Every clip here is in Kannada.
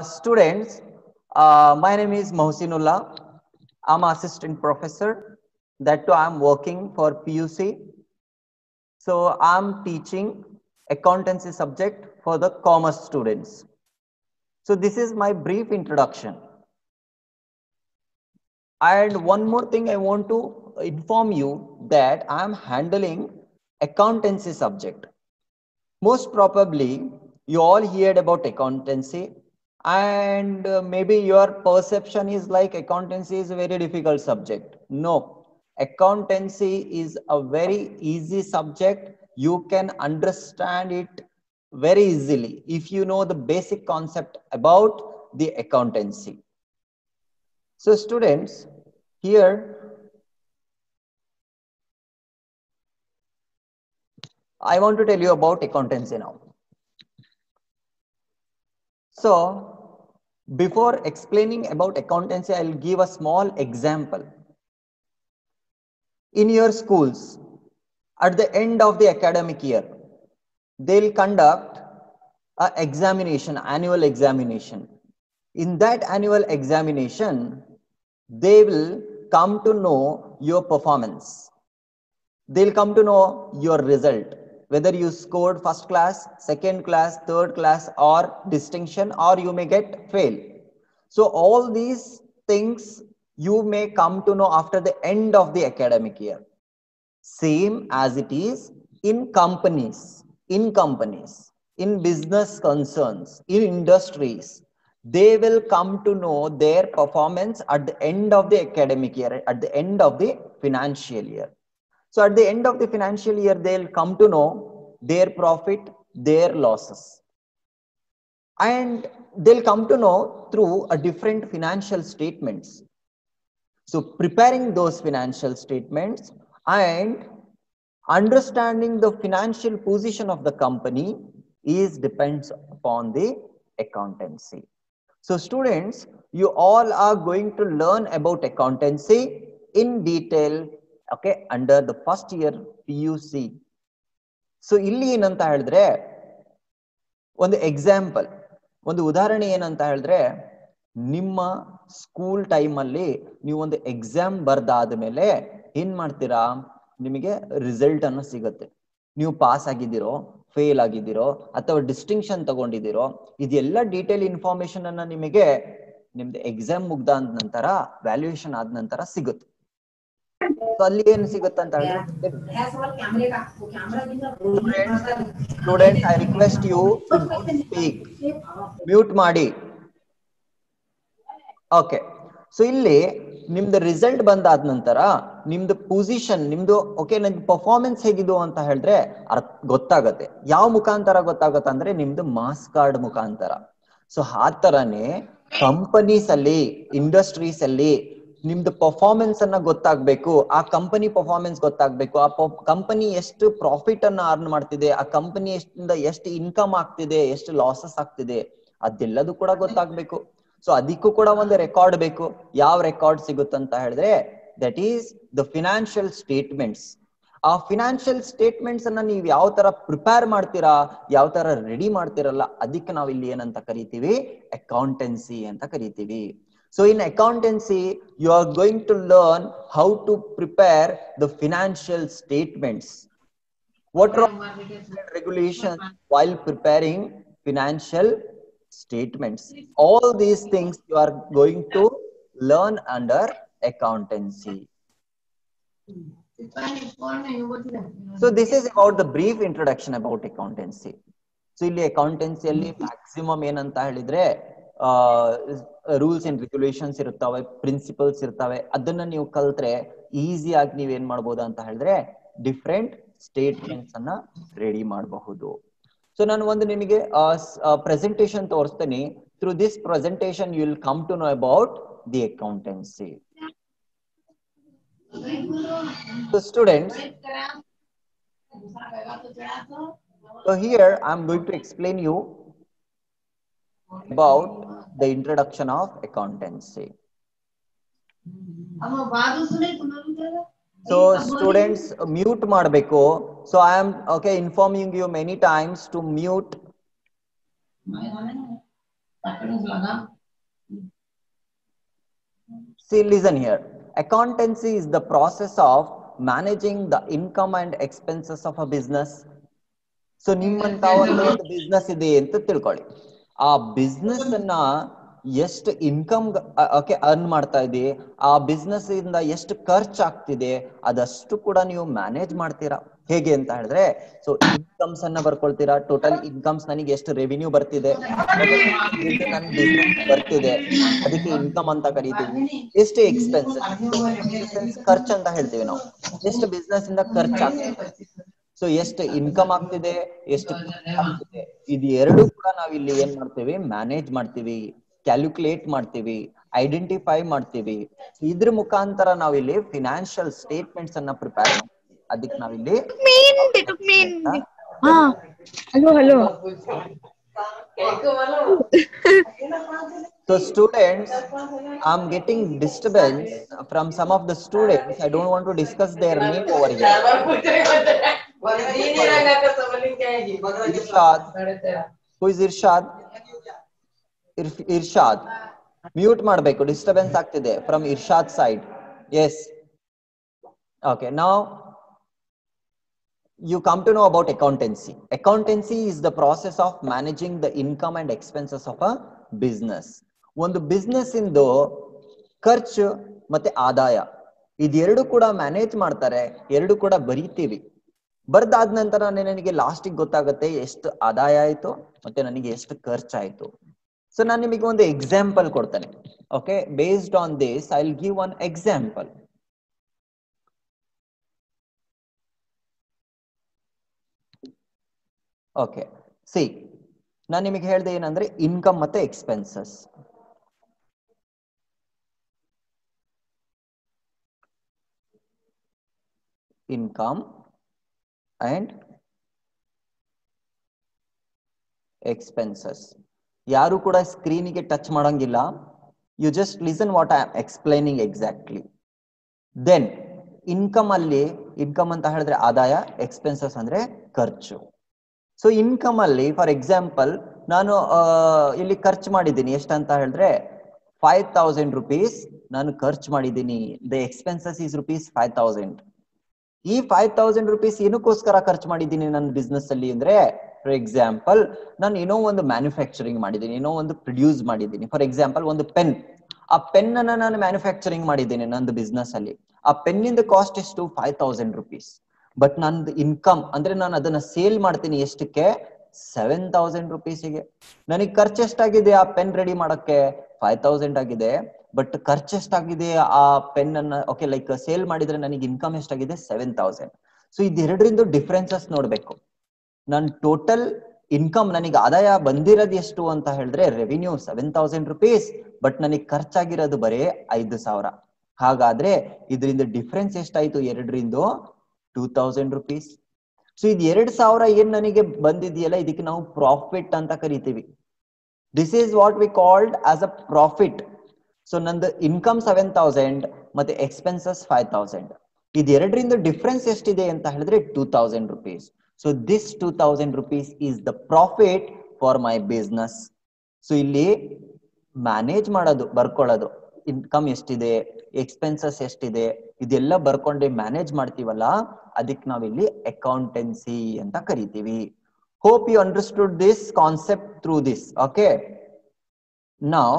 students, uh, my name is Mohsinullah. I'm assistant professor. That too, I'm working for PUC. So I'm teaching accountancy subject for the commerce students. So this is my brief introduction. And one more thing I want to inform you that I'm handling accountancy subject. Most probably you all heard about accountancy and uh, maybe your perception is like accountancy is a very difficult subject. No, accountancy is a very easy subject. You can understand it very easily if you know the basic concept about the accountancy. So students, here I want to tell you about accountancy now. So before explaining about accountancy, I'll give a small example. In your schools, at the end of the academic year, they'll conduct a examination, annual examination. In that annual examination, they will come to know your performance. They'll come to know your result, whether you scored first class, second class, third class, or distinction, or you may get fail. So all these things you may come to know after the end of the academic year. Same as it is in companies, in companies, in business concerns, in industries, they will come to know their performance at the end of the academic year, at the end of the financial year. So at the end of the financial year, they'll come to know their profit, their losses. And they'll come to know through a different financial statements. So preparing those financial statements and understanding the financial position of the company is depends upon the accountancy. So students, you all are going to learn about accountancy in detail okay under the first year PUC. So ಇಲ್ಲಿ ಏನಂತ ಹೇಳಿದ್ರೆ ಒಂದು ಎಕ್ಸಾಂಪಲ್ ಒಂದು ಉದಾಹರಣೆ ಏನಂತ ಹೇಳಿದ್ರೆ ನಿಮ್ಮ ಸ್ಕೂಲ್ ಟೈಮಲ್ಲಿ ನೀವು ಒಂದು ಎಕ್ಸಾಮ್ ಬರ್ದಾದ್ಮೇಲೆ ಏನ್ ಮಾಡ್ತೀರಾ ನಿಮಗೆ ರಿಸಲ್ಟ್ ಅನ್ನು ಸಿಗುತ್ತೆ ನೀವು ಪಾಸ್ ಆಗಿದ್ದೀರೋ ಫೇಲ್ ಆಗಿದ್ದೀರೋ ಅಥವಾ ಡಿಸ್ಟಿಂಕ್ಷನ್ ತಗೊಂಡಿದ್ದೀರೋ ಇದೆಲ್ಲ ಡೀಟೇಲ್ ಇನ್ಫಾರ್ಮೇಶನ್ ಅನ್ನ ನಿಮಗೆ ನಿಮ್ದು ಎಕ್ಸಾಮ್ ಮುಗ್ದಾದ ನಂತರ ವ್ಯಾಲ್ಯೂಯೇಷನ್ ಆದ ನಂತರ ಸಿಗುತ್ತೆ ಸೊ ಅಲ್ಲಿ ಏನು ಸಿಗುತ್ತೆ ಅಂತ ಹೇಳಿದ್ರೆ students I request you speak mute ಮಾಡಿ ಓಕೆ ಸೊ ಇಲ್ಲಿ ನಿಮ್ದು ರಿಸಲ್ಟ್ ಬಂದಾದ ನಂತರ ನಿಮ್ದು ಪೊಸಿಷನ್ ನಿಮ್ದು ಓಕೆ ನನ್ ಪರ್ಫಾರ್ಮೆನ್ಸ್ ಹೇಗಿದು ಅಂತ ಹೇಳಿದ್ರೆ ಅರ್ಥ ಗೊತ್ತಾಗತ್ತೆ ಯಾವ ಮುಖಾಂತರ ಗೊತ್ತಾಗತ್ತೆ ಅಂದ್ರೆ ನಿಮ್ದು ಮಾಸ್ ಕಾರ್ಡ್ ಮುಖಾಂತರ ಸೊ ಆ ತರನೇ ಕಂಪನೀಸ್ ಅಲ್ಲಿ ಇಂಡಸ್ಟ್ರೀಸ್ ಅಲ್ಲಿ ನಿಮ್ದು ಪರ್ಫಾರ್ಮೆನ್ಸ್ ಅನ್ನ ಗೊತ್ತಾಗ್ಬೇಕು ಆ ಕಂಪನಿ ಪರ್ಫಾರ್ಮೆನ್ಸ್ ಗೊತ್ತಾಗ್ಬೇಕು ಆ ಕಂಪನಿ ಎಷ್ಟು ಪ್ರಾಫಿಟ್ ಅನ್ನ ಅರ್ನ್ ಮಾಡ್ತಿದೆ ಆ ಕಂಪನಿ ಎಷ್ಟಿಂದ ಎಷ್ಟು ಇನ್ಕಮ್ ಆಗ್ತಿದೆ ಎಷ್ಟು ಲಾಸಸ್ ಆಗ್ತಿದೆ ಅದೆಲ್ಲದು ಕೂಡ ಗೊತ್ತಾಗ್ಬೇಕು ಸೊ ಅದಕ್ಕೂ ಕೂಡ ಒಂದು ರೆಕಾರ್ಡ್ ಬೇಕು ಯಾವ ರೆಕಾರ್ಡ್ ಸಿಗುತ್ತಂತ ಹೇಳಿದ್ರೆ that is the financial statements ಆ ಫಿನಾನ್ಷಿಯಲ್ ಸ್ಟೇಟ್ಮೆಂಟ್ಸ್ ಅನ್ನ ನೀವು ಯಾವ ತರ ಪ್ರಿಪೇರ್ ಮಾಡ್ತೀರಾ ಯಾವ ತರ ರೆಡಿ ಮಾಡ್ತಿರಲ್ಲ ಅದಕ್ಕೆ ನಾವು ಇಲ್ಲಿ ಏನಂತ ಕರಿತೀವಿ ಅಕೌಂಟೆನ್ಸಿ ಅಂತ ಕರಿತೀವಿ so in accountancy you are going to learn how to prepare the financial statements what regulation while preparing financial statements. All these things you are going to learn under accountancy. So this is about the brief introduction about accountancy. So ಇಲ್ಲಿ ಅಕೌಂಟೆನ್ಸಿಯಲ್ಲಿ ಮ್ಯಾಕ್ಸಿಮಮ್ ಏನಂತ ಹೇಳಿದ್ರೆ ರೂಲ್ಸ್ ಅಂಡ್ ರೆಗ್ಯುಲೇಷನ್ಸ್ ಇರುತ್ತವೆ ಪ್ರಿನ್ಸಿಪಲ್ಸ್ ಇರ್ತವೆ ಅದನ್ನ ನೀವು ಕಲ್ತ್ರೆ ಈಸಿಯಾಗಿ ನೀವ್ ಏನ್ ಮಾಡ್ಬೋದು ಅಂತ ಹೇಳಿದ್ರೆ ಡಿಫ್ರೆಂಟ್ ಸ್ಟೇಟ್ಮೆಂಟ್ಸ್ ಅನ್ನ ರೆಡಿ ಮಾಡಬಹುದು ಸೊ ನಾನು ಒಂದು ನಿಮಗೆ ಪ್ರೆಸೆಂಟೇಶನ್ ತೋರಿಸ್ತೀನಿ through this presentation you will come to know about the accountancy so students so here I am going to explain you about the introduction of accountancy so students mute ಮಾಡಬೇಕು so I am okay informing you many times to mute See, listen here. Accountancy is the process of managing the income and expenses of a business. So ನಿಮ್ಮಂತ ಒಂದು ಬಿಸ್ನೆಸ್ ಇದೆ ಅಂತ ತಿಳ್ಕೊಳ್ಳಿ ಆ ಬಿಸ್ನೆಸ್ ಅನ್ನ ಎಷ್ಟು ಇನ್ಕಮ್ ಓಕೆ ಅರ್ನ್ ಮಾಡ್ತಾ ಇದೆ ಆ ಬಿಸ್ನೆಸ್ ಇಂದ ಎಷ್ಟು ಖರ್ಚು ಆಗ್ತಿದೆ ಅದಷ್ಟು ಕೂಡ ನೀವು ಮ್ಯಾನೇಜ್ ಮಾಡ್ತೀರಾ ಹೇಗೆ ಅಂತ ಹೇಳಿದ್ರೆ ಸೊ ಇನ್ಕಮ್ಸ್ ಅನ್ನ ಬರ್ಕೊಳ್ತೀರಾ ಟೋಟಲ್ ಇನ್ಕಮ್ಸ್ ನನಗೆ ಎಷ್ಟು ರೆವಿನ್ಯೂ ಬರ್ತಿದೆ ನನ್ನ ಬಿಸ್ನೆಸ್ ಬರ್ತಿದೆ ಅದಕ್ಕೆ ಇನ್ಕಮ್ ಅಂತ ಕರಿತೀವಿ ಎಷ್ಟು ಎಕ್ಸ್ಪೆನ್ಸಸ್ ಖರ್ಚು ಅಂತ ಹೇಳ್ತೀವಿ ನಾವು ಎಷ್ಟು ಬಿಸ್ನೆಸ್ ಇಂದ ಖರ್ಚು ಆಗ್ತಿದೆ ಸೊ ಎಷ್ಟು ಇನ್ಕಮ್ ಆಗ್ತಿದೆ ಎಷ್ಟು ಆಗ್ತಿದೆ ಇದು ಎರಡು ಕೂಡ ನಾವ್ ಇಲ್ಲಿ ಏನ್ ಮಾಡ್ತೀವಿ ಮ್ಯಾನೇಜ್ ಮಾಡ್ತೀವಿ ಕ್ಯಾಲ್ಕುಲೇಟ್ ಮಾಡ್ತೀವಿ ಐಡೆಂಟಿಫೈ ಮಾಡ್ತೀವಿ ಇದ್ರ ಮುಖಾಂತರ ನಾವಿಲ್ಲಿ ಫಿನಾನ್ಷಿಯಲ್ ಸ್ಟೇಟ್ಮೆಂಟ್ಸ್ ಅನ್ನ ಪ್ರಿಪೇರ್ ಮಾಡ್ತೀವಿ ಅದಕ್ಕೆ ನಾವಿಲ್ಲಿ ಹಾ hello hello So students, I'm getting disturbance from some of the students. I don't want to discuss their name over here. Irshad. Who is Irshad? Irf- Irshad. Mute ಮಾಡಬೇಕು ಡಿಸ್ಟರ್ಬೆನ್ಸ್ ಆಗ್ತಿದೆ from Irshad side yes okay ನಾವು you come to know about accountancy. Accountancy is the process of managing the income and expenses of a business. ಒಂದು ಬಿಸ್ನೆಸ್ ಇಂದು ಖರ್ಚು ಮತ್ತೆ ಆದಾಯ ಇದೆರಡು ಕೂಡ ಮ್ಯಾನೇಜ್ ಮಾಡ್ತಾರೆ ಎರಡು ಕೂಡ ಬರೀತೀವಿ ಬರ್ದಾದ ನಂತರ ನನಗೆ ಲಾಸ್ಟಿಗೆ ಗೊತ್ತಾಗುತ್ತೆ ಎಷ್ಟು ಆದಾಯ ಆಯ್ತು ಮತ್ತೆ ನನಗೆ ಎಷ್ಟು ಖರ್ಚಾಯ್ತು ಸೊ ನಾನು ನಿಮಗೆ ಒಂದು ಎಕ್ಸಾಂಪಲ್ ಕೊಡ್ತೇನೆ okay based on this I will give one example okay see ನಾನು ನಿಮಗೆ ಹೇಳಿದೆ ಏನಂದ್ರೆ ಇನ್ಕಮ್ ಮತ್ತೆ ಎಕ್ಸ್ಪೆನ್ಸಸ್ ಇನ್ಕಮ್ ಅಂಡ್ ಎಕ್ಸ್ಪೆನ್ಸಸ್ ಯಾರು ಕೂಡ ಸ್ಕ್ರೀನಿಗೆ ಟಚ್ ಮಾಡಂಗಿಲ್ಲ you just listen what I am explaining exactly then income ಅಲ್ಲಿ ಇನ್ಕಮ್ ಅಂತ ಹೇಳಿದ್ರೆ ಆದಾಯ ಎಕ್ಸ್ಪೆನ್ಸಸ್ ಅಂದ್ರೆ ಖರ್ಚು ಸೊ ಇನ್ಕಮ್ ಅಲ್ಲಿ ಫಾರ್ ಎಕ್ಸಾಂಪಲ್ ನಾನು ಆ, ಇಲ್ಲಿ ಖರ್ಚು ಮಾಡಿದ್ದೀನಿ ಎಷ್ಟಂತ ಹೇಳಿದ್ರೆ ಫೈವ್ ತೌಸಂಡ್ ರುಪೀಸ್ ನಾನು ಖರ್ಚು ಮಾಡಿದ್ದೀನಿ the expenses is rupees five thousand ಈ ಫೈವ್ ತೌಸಂಡ್ ರುಪೀಸ್ ಏನಕ್ಕೋಸ್ಕರ ಖರ್ಚು ಮಾಡಿದ್ದೀನಿ ನನ್ನ ಬಿಸ್ನೆಸ್ ಅಲ್ಲಿ ಅಂದ್ರೆ ಫಾರ್ ಎಕ್ಸಾಂಪಲ್ ನಾನು ಏನೋ ಒಂದು ಮ್ಯಾನುಫ್ಯಾಕ್ಚರಿಂಗ್ ಮಾಡಿದ್ದೀನಿ ಏನೋ ಒಂದು ಪ್ರೊಡ್ಯೂಸ್ ಮಾಡಿದ್ದೀನಿ ಫಾರ್ ಎಕ್ಸಾಂಪಲ್ ಒಂದು ಪೆನ್ ಆ ಪೆನ್ ಅನ್ನ ನಾನು ಮ್ಯಾನುಫ್ಯಾಕ್ಚರಿಂಗ್ ಮಾಡಿದ್ದೀನಿ ನಂದು ಬಿಸ್ನೆಸ್ ಅಲ್ಲಿ ಆ ಪೆನ್ನಿಂದ ಕಾಸ್ಟ್ ಎಷ್ಟು ಫೈವ್ ತೌಸಂಡ್ ರುಪೀಸ್ ಬಟ್ ನಂದು ಇನ್ಕಮ್ ಅಂದ್ರೆ ನಾನು ಅದನ್ನ ಸೇಲ್ ಮಾಡ್ತೀನಿ ಎಷ್ಟಕ್ಕೆ ಸೆವೆನ್ ತೌಸಂಡ್ ರುಪೀಸಿಗೆ ನನಗೆ ಖರ್ಚು ಎಷ್ಟಾಗಿದೆ ಆ ಪೆನ್ ರೆಡಿ ಮಾಡಕ್ಕೆ ಫೈವ್ ತೌಸಂಡ್ ಆಗಿದೆ ಬಟ್ ಖರ್ಚು ಎಷ್ಟಾಗಿದೆ ಆ ಪೆನ್ ಅನ್ನ ಓಕೆ ಲೈಕ್ ಸೇಲ್ ಮಾಡಿದ್ರೆ ನನಗೆ ಇನ್ಕಮ್ ಎಷ್ಟಾಗಿದೆ ಸೆವೆನ್ ತೌಸಂಡ್ ಸೊ ಇದೆರಡರಿಂದ ಡಿಫ್ರೆನ್ಸಸ್ ನೋಡ್ಬೇಕು ನನ್ ಟೋಟಲ್ ಇನ್ಕಮ್ ನನಗೆ ಆದಾಯ ಬಂದಿರೋದು ಎಷ್ಟು ಅಂತ ಹೇಳಿದ್ರೆ revenue seven thousand rupees but ನನಗೆ ಖರ್ಚಾಗಿರೋದು ಬರೀ ಐದು ಸಾವಿರ ಹಾಗಾದ್ರೆ ಇದರಿಂದ ಡಿಫ್ರೆನ್ಸ್ ಎಷ್ಟಾಯ್ತು ಎರಡರಿಂದ ಟೂ ತೌಸಂಡ್ ರುಪೀಸ್ ಸೊ ಇದು ಎರಡ್ ಸಾವಿರ ಏನ್ ನನಗೆ ಬಂದಿದೆಯಲ್ಲ ಇದಕ್ಕೆ ನಾವು ಪ್ರಾಫಿಟ್ ಅಂತ ಕರಿತೀವಿ this is what we called as a profit so ನಂದು ಇನ್ಕಮ್ ಸೆವೆನ್ ತೌಸಂಡ್ ಮತ್ತೆ ಎಕ್ಸ್ಪೆನ್ಸಸ್ ಫೈವ್ ತೌಸಂಡ್ ಇದೆರಡರಿಂದ ಡಿಫ್ರೆನ್ಸ್ ಎಷ್ಟಿದೆ ಅಂತ ಹೇಳಿದ್ರೆ two thousand rupees so this two thousand rupees is the profit for my business so ಇಲ್ಲಿ ಮ್ಯಾನೇಜ್ ಮಾಡೋದು ಬರ್ಕೊಳ್ಳೋದು ಇನ್ಕಮ್ ಎಷ್ಟಿದೆ ಎಕ್ಸ್ಪೆನ್ಸಸ್ ಎಷ್ಟಿದೆ ಇದೆಲ್ಲ ಬರ್ಕೊಂಡೆ ಮ್ಯಾನೇಜ್ ಮಾಡ್ತೀವಲ್ಲ ಅದಕ್ಕೆ ನಾವಿಲ್ಲಿ ಅಕೌಂಟೆನ್ಸಿ ಅಂತ ಕರಿತೀವಿ hope you understood this concept through this okay ನಾವು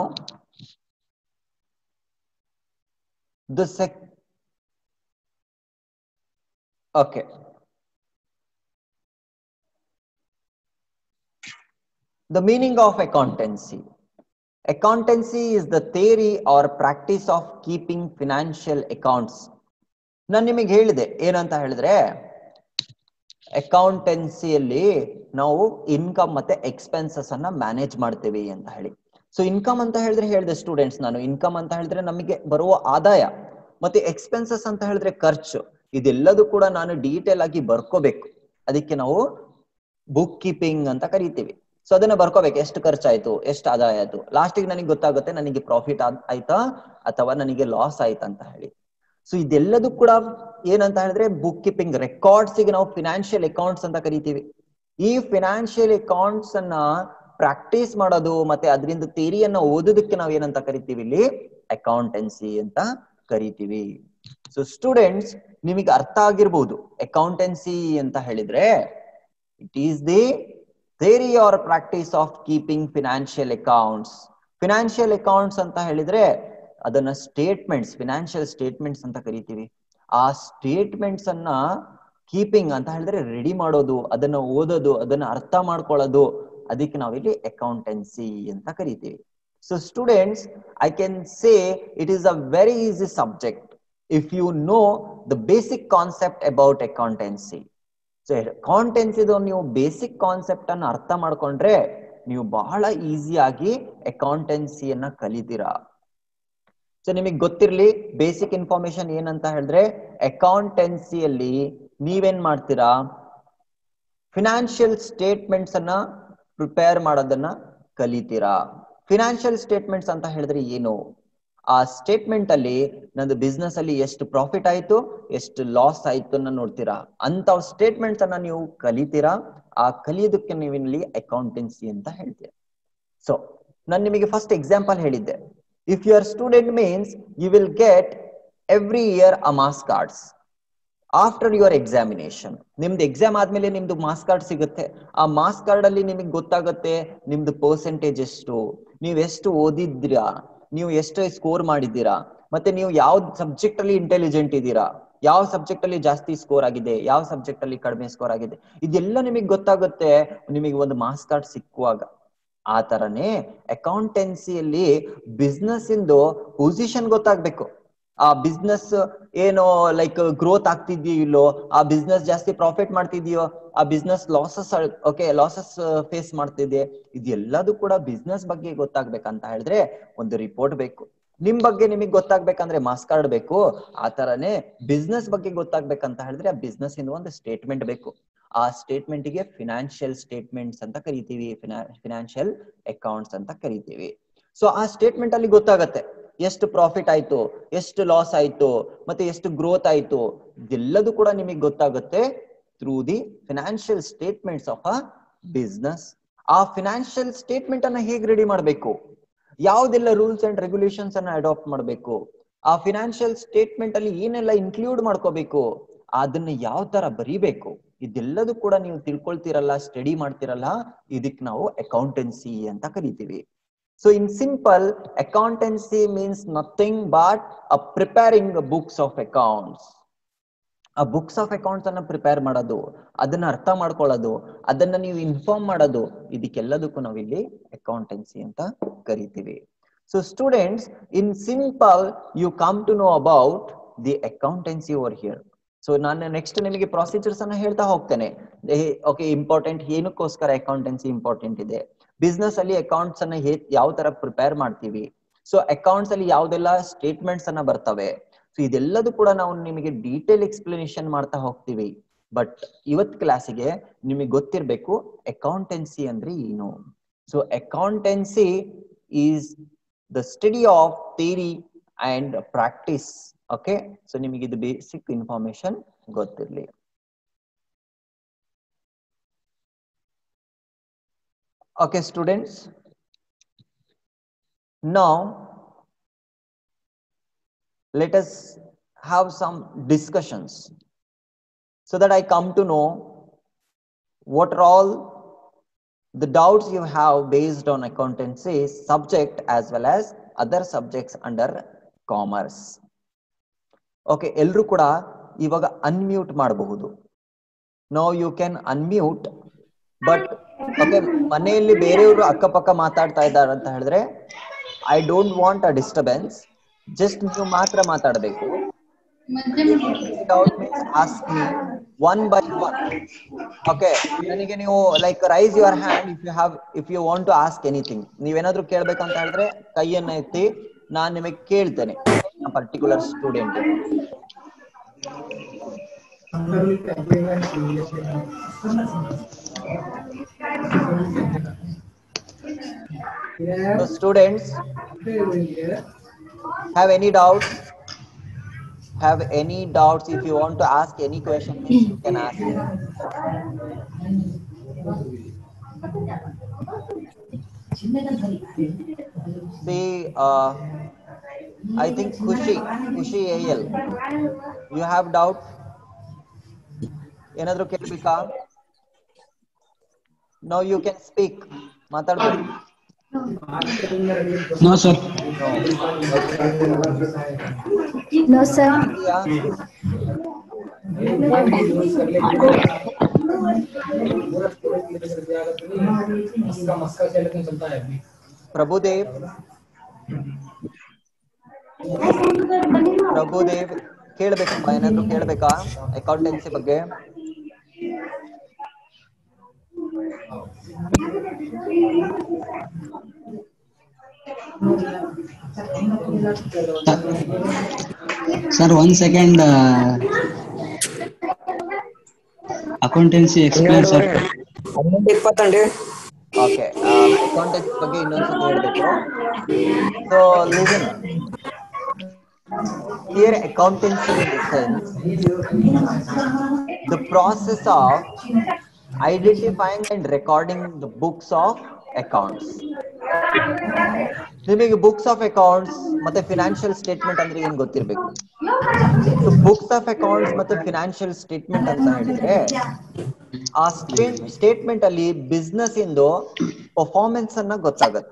the sec okay the meaning of accountancy accountancy is the theory or practice of keeping financial accounts ನಾನು ನಿಮಗೆ ಹೇಳಿದೆ ಏನಂತ ಹೇಳಿದ್ರೆ ಅಕೌಂಟೆನ್ಸಿಯಲ್ಲಿ ನಾವು ಇನ್ಕಮ್ ಮತ್ತೆ ಎಕ್ಸ್ಪೆನ್ಸಸ್ ಅನ್ನ ಮ್ಯಾನೇಜ್ ಮಾಡ್ತೀವಿ ಅಂತ ಹೇಳಿ ಸೊ ಇನ್ಕಮ್ ಅಂತ ಹೇಳಿದ್ರೆ ಹೇಳಿದೆ ಸ್ಟೂಡೆಂಟ್ಸ್ ನಾನು ಇನ್ಕಮ್ ಅಂತ ಹೇಳಿದ್ರೆ ನಮಗೆ ಬರುವ ಆದಾಯ ಮತ್ತೆ ಎಕ್ಸ್ಪೆನ್ಸಸ್ ಅಂತ ಹೇಳಿದ್ರೆ ಖರ್ಚು ಇದೆಲ್ಲದೂ ಕೂಡ ನಾನು ಡೀಟೇಲ್ ಆಗಿ ಬರ್ಕೋಬೇಕು ಅದಕ್ಕೆ ನಾವು ಬುಕ್ ಕೀಪಿಂಗ್ ಅಂತ ಕರಿತೀವಿ ಸೊ ಅದನ್ನ ಬರ್ಕೋಬೇಕು ಎಷ್ಟು ಖರ್ಚಾಯ್ತು ಎಷ್ಟು ಆದಾಯ ಆಯ್ತು ಲಾಸ್ಟಿಗೆ ನನಗೆ ಗೊತ್ತಾಗುತ್ತೆ ನನಗೆ ಪ್ರಾಫಿಟ್ ಆಯ್ತಾ ಅಥವಾ ನನಗೆ ಲಾಸ್ ಆಯ್ತಾ ಅಂತ ಹೇಳಿ ಸೊ ಇದೆಲ್ಲದೂ ಕೂಡ ಏನಂತ ಹೇಳಿದ್ರೆ ಬುಕ್ ಕೀಪಿಂಗ್ ರೆಕಾರ್ಡ್ಸ್ ಗೆ ನಾವು ಫಿನಾನ್ಷಿಯಲ್ ಅಕೌಂಟ್ಸ್ ಅಂತ ಕರಿತೀವಿ ಈ ಫಿನಾನ್ಷಿಯಲ್ ಅಕೌಂಟ್ಸ್ ಅನ್ನ ಪ್ರಾಕ್ಟೀಸ್ ಮಾಡೋದು ಮತ್ತೆ ಅದರಿಂದ ಥಿಯರಿಯನ್ನ ಓದೋದಕ್ಕೆ ನಾವ್ ಏನಂತ ಕರಿತೀವಿ ಇಲ್ಲಿ ಅಕೌಂಟೆನ್ಸಿ ಅಂತ ಕರಿತೀವಿ ಸೊ ಸ್ಟೂಡೆಂಟ್ಸ್ ನಿಮಗೆ ಅರ್ಥ ಆಗಿರ್ಬೋದು ಅಕೌಂಟೆನ್ಸಿ ಅಂತ ಹೇಳಿದ್ರೆ it is the theory or practice of keeping financial accounts financial accounts ಅಂತ ಹೇಳಿದ್ರೆ ಅದನ್ನ ಸ್ಟೇಟ್ಮೆಂಟ್ಸ್ ಫಿನಾನ್ಷಿಯಲ್ ಸ್ಟೇಟ್ಮೆಂಟ್ಸ್ ಅಂತ ಕರಿತೀವಿ ಆ ಸ್ಟೇಟ್ಮೆಂಟ್ಸ್ ಅನ್ನ ಕೀಪಿಂಗ್ ಅಂತ ಹೇಳಿದ್ರೆ ರೆಡಿ ಮಾಡೋದು ಅದನ್ನ ಓದೋದು ಅದನ್ನ ಅರ್ಥ ಮಾಡ್ಕೊಳ್ಳೋದು ಅದಕ್ಕೆ ನಾವಿಲ್ಲಿ ಅಕೌಂಟೆನ್ಸಿ ಅಂತ ಕರಿತೀವಿ so students I can say it is a very easy subject if you know the basic concept about accountancy so ಅಕೌಂಟೆನ್ಸಿದು ನೀವು ಬೇಸಿಕ್ ಕಾನ್ಸೆಪ್ಟ್ ಅನ್ನು ಅರ್ಥ ಮಾಡ್ಕೊಂಡ್ರೆ ನೀವು ಬಹಳ ಈಸಿಯಾಗಿ ಅಕೌಂಟೆನ್ಸಿಯನ್ನ ಕಲಿತೀರಾ ಸೊ ನಿಮಗೆ ಗೊತ್ತಿರ್ಲಿ ಬೇಸಿಕ್ ಇನ್ಫಾರ್ಮೇಶನ್ ಏನಂತ ಹೇಳಿದ್ರೆ ಅಕೌಂಟೆನ್ಸಿಯಲ್ಲಿ ನೀವೇನ್ ಮಾಡ್ತೀರಾ ಫಿನಾನ್ಷಿಯಲ್ ಸ್ಟೇಟ್ಮೆಂಟ್ಸ್ ಅನ್ನ ಪ್ರಿಪೇರ್ ಮಾಡೋದನ್ನ ಕಲಿತೀರಾ ಫಿನಾನ್ಷಿಯಲ್ ಸ್ಟೇಟ್ಮೆಂಟ್ಸ್ ಅಂತ ಹೇಳಿದ್ರೆ ಏನು ಆ ಸ್ಟೇಟ್ಮೆಂಟ್ ಅಲ್ಲಿ ನಂದು ಬಿಸ್ನೆಸ್ ಅಲ್ಲಿ ಎಷ್ಟು ಪ್ರಾಫಿಟ್ ಆಯ್ತು ಎಷ್ಟು ಲಾಸ್ ಆಯ್ತು ಅನ್ನ ನೋಡ್ತೀರಾ ಅಂತ ಸ್ಟೇಟ್ಮೆಂಟ್ಸ್ ಅನ್ನ ನೀವು ಕಲಿತೀರಾ ಆ ಕಲಿಯೋದಕ್ಕೆ ನೀವು ಇಲ್ಲಿ ಅಕೌಂಟೆನ್ಸಿ ಅಂತ ಹೇಳ್ತೀರಾ ಸೊ ನಾನು ನಿಮಗೆ ಫಸ್ಟ್ ಎಕ್ಸಾಂಪಲ್ ಹೇಳಿದ್ದೆ if you are student means you will get every year a marks cards after your examination ನಿಮ್ದು ಎಕ್ಸಾಮ್ ಆದ್ಮೇಲೆ ನಿಮ್ದು ಮಾಸ್ ಕಾರ್ಡ್ ಸಿಗುತ್ತೆ ಆ ಮಾಸ್ ಕಾರ್ಡ್ ಅಲ್ಲಿ ನಿಮಗೆ ಗೊತ್ತಾಗುತ್ತೆ ನಿಮ್ದು ಪರ್ಸೆಂಟೇಜ್ ಎಷ್ಟು ನೀವು ಎಷ್ಟು ಓದಿದ್ರಾ ನೀವು ಎಷ್ಟು ಸ್ಕೋರ್ ಮಾಡಿದ್ದೀರಾ ಮತ್ತೆ ನೀವು ಯಾವ ಸಬ್ಜೆಕ್ಟ್ ಅಲ್ಲಿ ಇಂಟೆಲಿಜೆಂಟ್ ಇದ್ದೀರಾ ಯಾವ ಸಬ್ಜೆಕ್ಟ್ ಅಲ್ಲಿ ಜಾಸ್ತಿ ಸ್ಕೋರ್ ಆಗಿದೆ ಯಾವ ಸಬ್ಜೆಕ್ಟ್ ಅಲ್ಲಿ ಕಡಿಮೆ ಸ್ಕೋರ್ ಆಗಿದೆ ಇದೆಲ್ಲ ನಿಮಗೆ ಗೊತ್ತಾಗುತ್ತೆ ನಿಮಗೆ ಒಂದು ಮಾಸ್ ಕಾರ್ಡ್ ಸಿಕ್ಕುವಾಗ ಆ ತರನೇ ಅಕೌಂಟೆನ್ಸಿಯಲ್ಲಿ ಬಿಸ್ನೆಸ್ ಇಂದು ಪೊಸಿಷನ್ ಗೊತ್ತಾಗ್ಬೇಕು ಆ ಬಿಸ್ನೆಸ್ ಏನು ಲೈಕ್ ಗ್ರೋತ್ ಆಗ್ತಿದ್ಯೋ ಇಲ್ಲೋ ಆ ಬಿಸ್ನೆಸ್ ಜಾಸ್ತಿ ಪ್ರಾಫಿಟ್ ಮಾಡ್ತಿದ್ಯೋ ಆ business losses okay losses face ಮಾಡ್ತಿದೆ ಇದೆಲ್ಲದೂ ಕೂಡ ಬಿಸ್ನೆಸ್ ಬಗ್ಗೆ ಗೊತ್ತಾಗ್ಬೇಕಂತ ಹೇಳಿದ್ರೆ ಒಂದು ರಿಪೋರ್ಟ್ ಬೇಕು ನಿಮ್ ಬಗ್ಗೆ ನಿಮಗೆ ಗೊತ್ತಾಗ್ಬೇಕಂದ್ರೆ ಮಾಸ್ ಕಾರ್ಡ್ ಬೇಕು ಆ ತರನೇ ಬಿಸ್ನೆಸ್ ಬಗ್ಗೆ ಗೊತ್ತಾಗ್ಬೇಕಂತ ಹೇಳಿದ್ರೆ ಆ ಬಿಸ್ನೆಸ್ ಇಂದ ಒಂದು ಸ್ಟೇಟ್ಮೆಂಟ್ ಬೇಕು ಆ ಸ್ಟೇಟ್ಮೆಂಟ್ ಗೆ ಫಿನಾನ್ಷಿಯಲ್ ಸ್ಟೇಟ್ಮೆಂಟ್ಸ್ ಅಂತ ಕರಿತೀವಿ ಫಿನಾನ್ಷಿಯಲ್ ಅಕೌಂಟ್ಸ್ ಅಂತ ಕರಿತೀವಿ ಸೊ ಆ ಸ್ಟೇಟ್ಮೆಂಟ್ ಅಲ್ಲಿ ಗೊತ್ತಾಗತ್ತೆ ಎಷ್ಟು ಪ್ರಾಫಿಟ್ ಆಯ್ತು ಎಷ್ಟು ಲಾಸ್ ಆಯ್ತು ಮತ್ತೆ ಎಷ್ಟು ಗ್ರೋತ್ ಆಯ್ತು ಇದೆಲ್ಲದೂ ಕೂಡ ನಿಮಗೆ ಗೊತ್ತಾಗುತ್ತೆ through the financial statements of a business ಆ ಫಿನಾನ್ಷಿಯಲ್ ಸ್ಟೇಟ್ಮೆಂಟ್ ಅನ್ನ ಹೇಗೆ ರೆಡಿ ಮಾಡಬೇಕು ಯಾವ್ದೆಲ್ಲ ರೂಲ್ಸ್ ಅಂಡ್ ರೆಗ್ಯುಲೇಷನ್ಸ್ ಅನ್ನ ಅಡಾಪ್ಟ್ ಮಾಡಬೇಕು ಆ ಫಿನಾನ್ಷಿಯಲ್ ಸ್ಟೇಟ್ಮೆಂಟ್ ಅಲ್ಲಿ ಏನೆಲ್ಲ ಇನ್ಕ್ಲೂಡ್ ಮಾಡ್ಕೋಬೇಕು ಅದನ್ನ ಯಾವ ತರ ಬರೀಬೇಕು ಇದೆಲ್ಲದೂ ಕೂಡ ನೀವು ತಿಳ್ಕೊಳ್ತಿರಲ್ಲ ಸ್ಟಡಿ ಮಾಡ್ತಿರಲ್ಲ ಇದಕ್ ನಾವು ಅಕೌಂಟೆನ್ಸಿ ಅಂತ ಕರಿತೀವಿ so in simple accountancy means nothing but a preparing books of accounts ಆ ಬುಕ್ಸ್ ಆಫ್ ಅಕೌಂಟ್ಸ್ ಅನ್ನ ಪ್ರಿಪೇರ್ ಮಾಡೋದು ಅದನ್ನ ಅರ್ಥ ಮಾಡ್ಕೊಳ್ಳೋದು ಅದನ್ನ ನೀವು ಇನ್ಫಾರ್ಮ್ ಮಾಡೋದು ಇದಕ್ಕೆಲ್ಲದಕ್ಕೂ ನಾವಿಲ್ಲಿ ಅಕೌಂಟೆನ್ಸಿ ಅಂತ ಕರಿತೀವಿ so students in simple you come to know about the accountancy over here so ನಾನು ನೆಕ್ಸ್ಟ್ ನಿಮಗೆ ಪ್ರೊಸೀಜರ್ಸ್ ಅನ್ನ ಹೇಳ್ತಾ ಹೋಗ್ತೇನೆ ಓಕೆ ಇಂಪಾರ್ಟೆಂಟ್ ಏನಕ್ಕೋಸ್ಕರ ಅಕೌಂಟೆನ್ಸಿ ಇಂಪಾರ್ಟೆಂಟ್ ಇದೆ ಬಿಸ್ನೆಸ್ ಅಲ್ಲಿ ಅಕೌಂಟ್ಸ್ ಅನ್ನ ಯಾವ ತರ ಪ್ರಿಪೇರ್ ಮಾಡ್ತೀವಿ ಸೊ ಅಕೌಂಟ್ಸ್ ಅಲ್ಲಿ ಯಾವ್ದೆಲ್ಲ ಸ್ಟೇಟ್ಮೆಂಟ್ಸ್ ಅನ್ನ ಬರ್ತವೆ ಸೊ ಇದೆಲ್ಲದೂ ಕೂಡ ನಾವು ನಿಮಗೆ ಡೀಟೇಲ್ ಎಕ್ಸ್ಪ್ಲನೇಷನ್ ಮಾಡ್ತಾ ಹೋಗ್ತೀವಿ ಬಟ್ ಇವತ್ ಕ್ಲಾಸಿಗೆ ನಿಮಗೆ ಗೊತ್ತಿರಬೇಕು ಅಕೌಂಟೆನ್ಸಿ ಅಂದ್ರೆ ಏನು ಸೊ accountancy is the study of theory and practice okay so ನಿಮಗೆ ಇದು ಬೇಸಿಕ್ ಇನ್ಫಾರ್ಮೇಶನ್ ಗೊತ್ತಿರಲಿ Okay, students. Now, let us have some discussions so that I come to know what are all the doubts you have based on accountancy subject as well as other subjects under commerce. Okay ಎಲ್ರು ಕೂಡ ಇವಾಗ ಅನ್ಮ್ಯೂಟ್ ಮಾಡಬಹುದು no you can unmute but okay ಮನೆಯಲ್ಲಿ ಬೇರೆಯವರು ಅಕ್ಕಪಕ್ಕ ಮಾತಾಡ್ತಾ ಇದ್ದಾರೆ ಅಂತ ಹೇಳಿದ್ರೆ I don't want a disturbance just ನೀವು ಮಾತ್ರ ಮಾತಾಡಬೇಕು ask me one by one okay ನನಗೆ ನೀವು like raise your hand if you have if you want to ask anything ನೀವೇನಾದ್ರೂ ಕೇಳ್ಬೇಕಂತ ಹೇಳಿದ್ರೆ ಕೈಯನ್ನ ಎತ್ತಿ ನಾನ್ ನಿಮಗೆ ಕೇಳ್ತೇನೆ particular student So students have any doubts? Have any doubts? If you want to ask any question, you can ask. See, uh, I think Kushi, Kushi AL. You have doubt? ಏನಾದ್ರು ಕೇಳ್ಬೇಕಾ ನೋ ಯು ಕ್ಯಾನ್ ಸ್ಪೀಕ್ ಮಾತಾಡ್ಬೋದು No, sir. No, sir. ಇದೆಯಾ? ಪ್ರಭುದೇವ್ ಪ್ರಭುದೇವ್ ಕೇಳ್ಬೇಕಪ್ಪ ಏನಾದ್ರು ಕೇಳ್ಬೇಕಾ ಅಕೌಂಟೆನ್ಸಿ ಬಗ್ಗೆ Sir, one second. Uh, accountancy explain, sir. ಹನ್ನೊಂದು ಇಪ್ಪತ್ತಂడి ಓಕೆ ಅಕೌಂಟೆನ್ಸಿ ಬಗ್ಗೆ ಇನ್ನೊಂದ್ಸತಿ ಹೇಳ್ಬೇಕು so listen here accountancy in the sense the process of identifying and recording the books of accounts ನಿಮಗೆ ಬುಕ್ಸ್ ಆಫ್ ಅಕೌಂಟ್ಸ್ ಮತ್ತೆ ಫಿನಾನ್ಷಿಯಲ್ ಸ್ಟೇಟ್ಮೆಂಟ್ ಅಂದ್ರೆ ಏನ್ ಗೊತ್ತಿರ್ಬೇಕು ಬುಕ್ಸ್ ಆಫ್ ಅಕೌಂಟ್ಸ್ ಮತ್ತೆ ಫಿನಾನ್ಷಿಯಲ್ ಸ್ಟೇಟ್ಮೆಂಟ್ ಅಂತ ಹೇಳಿದ್ರೆ ಆ ಸ್ಟೇಟ್ಮೆಂಟ್ ಅಲ್ಲಿ ಬಿಸ್ನೆಸ್ ಇಂದು ಪರ್ಫಾರ್ಮೆನ್ಸ್ ಅನ್ನ ಗೊತ್ತಾಗತ್ತೆ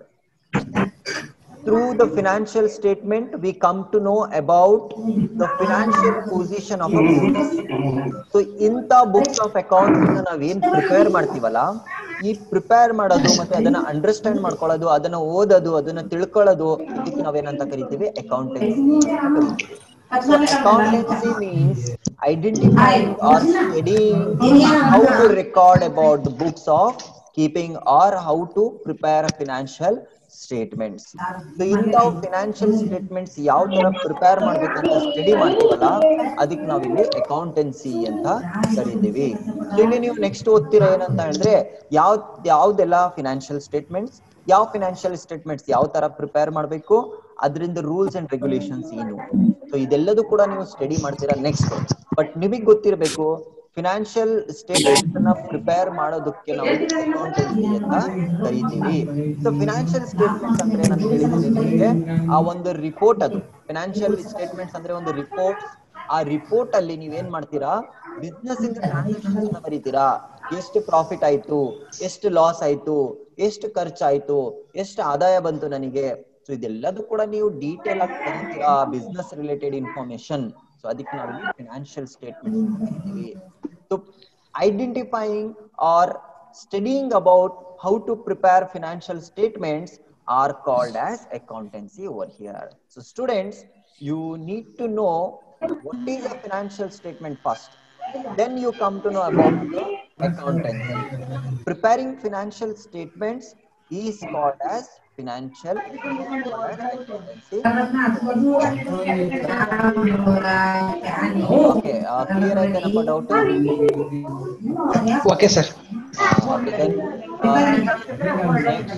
through the financial statement we come to know about the financial position of a business so ಇಂಥ ಬುಕ್ಸ್ ಆಫ್ ಅಕೌಂಟ್ಸ್ ನಾವೇನ್ ಪ್ರಿಪೇರ್ ಮಾಡ್ತೀವಲ್ಲ ಈ ಪ್ರಿಪೇರ್ ಮಾಡೋದು ಮತ್ತೆ ಅದನ್ನ ಅಂಡರ್ಸ್ಟ್ಯಾಂಡ್ ಮಾಡ್ಕೊಳ್ಳೋದು ಅದನ್ನ ಓದೋದು ಅದನ್ನ ತಿಳ್ಕೊಳ್ಳೋದು ಇದಕ್ಕೆ ನಾವೇನಂತ ಕರಿತೀವಿ accountancy So accountancy means identifying or studying how to record about the books of keeping or how to prepare financial statements. So ಇಂಥವು ಫಿನಾನ್ಷಿಯಲ್ ಸ್ಟೇಟ್ಮೆಂಟ್ಸ್ ಯಾವ ತರ ಪ್ರಿಪೇರ್ ಮಾಡ್ಬೇಕಂತ ಸ್ಟಡಿ ಮಾಡ್ತೀವಲ್ಲ ಅದಕ್ಕೆ ನಾವಿಲ್ಲಿ ಅಕೌಂಟೆನ್ಸಿ ಅಂತ ಕರಿತೀವಿ So ಇಲ್ಲಿ ನೀವು ನೆಕ್ಸ್ಟ್ ಓದ್ತಿರೋ ಏನಂತ ಹೇಳಿದ್ರೆ ಯಾವ ಯಾವ್ದೆಲ್ಲ ಫಿನಾನ್ಷಿಯಲ್ ಸ್ಟೇಟ್ಮೆಂಟ್ಸ್ ಯಾವ ಫಿನಾನ್ಷಿಯಲ್ ಸ್ಟೇಟ್ಮೆಂಟ್ಸ್ ಯಾವ ತರ ಪ್ರಿಪೇರ್ ಮಾಡಬೇಕು ಅದರಿಂದ ರೂಲ್ಸ್ ಅಂಡ್ ರೆಗ್ಯುಲೇಷನ್ಸ್ ಏನು ಸೊ ಇದೆಲ್ಲದೂ ಕೂಡ ನೀವು ಸ್ಟಡಿ ಮಾಡ್ತೀರಾ ನೆಕ್ಸ್ಟ್ ಬಟ್ ನಿಮಗೆ ಗೊತ್ತಿರಬೇಕು ಫಿನಾನ್ಷಿಯಲ್ ಸ್ಟೇಟ್ಮೆಂಟ್ಸ್ ಅನ್ನ ಪ್ರಿಪೇರ್ ಮಾಡೋದಕ್ಕೆ ನಾವು ಅಕೌಂಟೆನ್ಸಿ ಅಂತ ಕರಿತೀವಿ ಸೊ ಫಿನಾನ್ಷಿಯಲ್ ಸ್ಟೇಟ್ಮೆಂಟ್ಸ್ ಅಂದ್ರೆ ಏನಂತ ಹೇಳಿದ್ದೀನಿ ನಿಮಗೆ ಆ ಒಂದು ರಿಪೋರ್ಟ್ ಅದು ಫಿನಾನ್ಷಿಯಲ್ ಸ್ಟೇಟ್ಮೆಂಟ್ಸ್ ಅಂದ್ರೆ ಒಂದು ರಿಪೋರ್ಟ್ ಆ ರಿಪೋರ್ಟ್ ಅಲ್ಲಿ ನೀವೇನ್ ಮಾಡ್ತೀರಾ ಬಿಸ್ನೆಸ್ ಇಂದ ಟ್ರಾನ್ಸಾಕ್ಷನ್ಸ್ ನ ಬರೀತೀರಾ ಎಷ್ಟು ಪ್ರಾಫಿಟ್ ಆಯ್ತು ಎಷ್ಟು ಲಾಸ್ ಆಯ್ತು ಎಷ್ಟು ಖರ್ಚಾಯ್ತು ಎಷ್ಟು ಆದಾಯ ಬಂತು ನನಗೆ ಸೊ ಇದೆಲ್ಲದೂ ಕೂಡ ನೀವು ಡೀಟೇಲ್ ಆಗಿ ಕರಿತೀರಾ ಬಿಸ್ನೆಸ್ ರಿಲೇಟೆಡ್ ಇನ್ಫಾರ್ಮೇಶನ್ ಸೊ ಅದಕ್ಕೆ ನಾವಿಲ್ಲಿ ಫಿನಾನ್ಷಿಯಲ್ ಸ್ಟೇಟ್ಮೆಂಟ್ ಕರಿತೀವಿ so identifying or studying about how to prepare financial statements are called as accountancy over here so students you need to know what is a financial statement first then you come to know about the accountancy preparing financial statements is called as financial or accountancy okay uh, clear ಆಯ್ತೇನಪ್ಪ doubt Okay, sir. okay then uh, next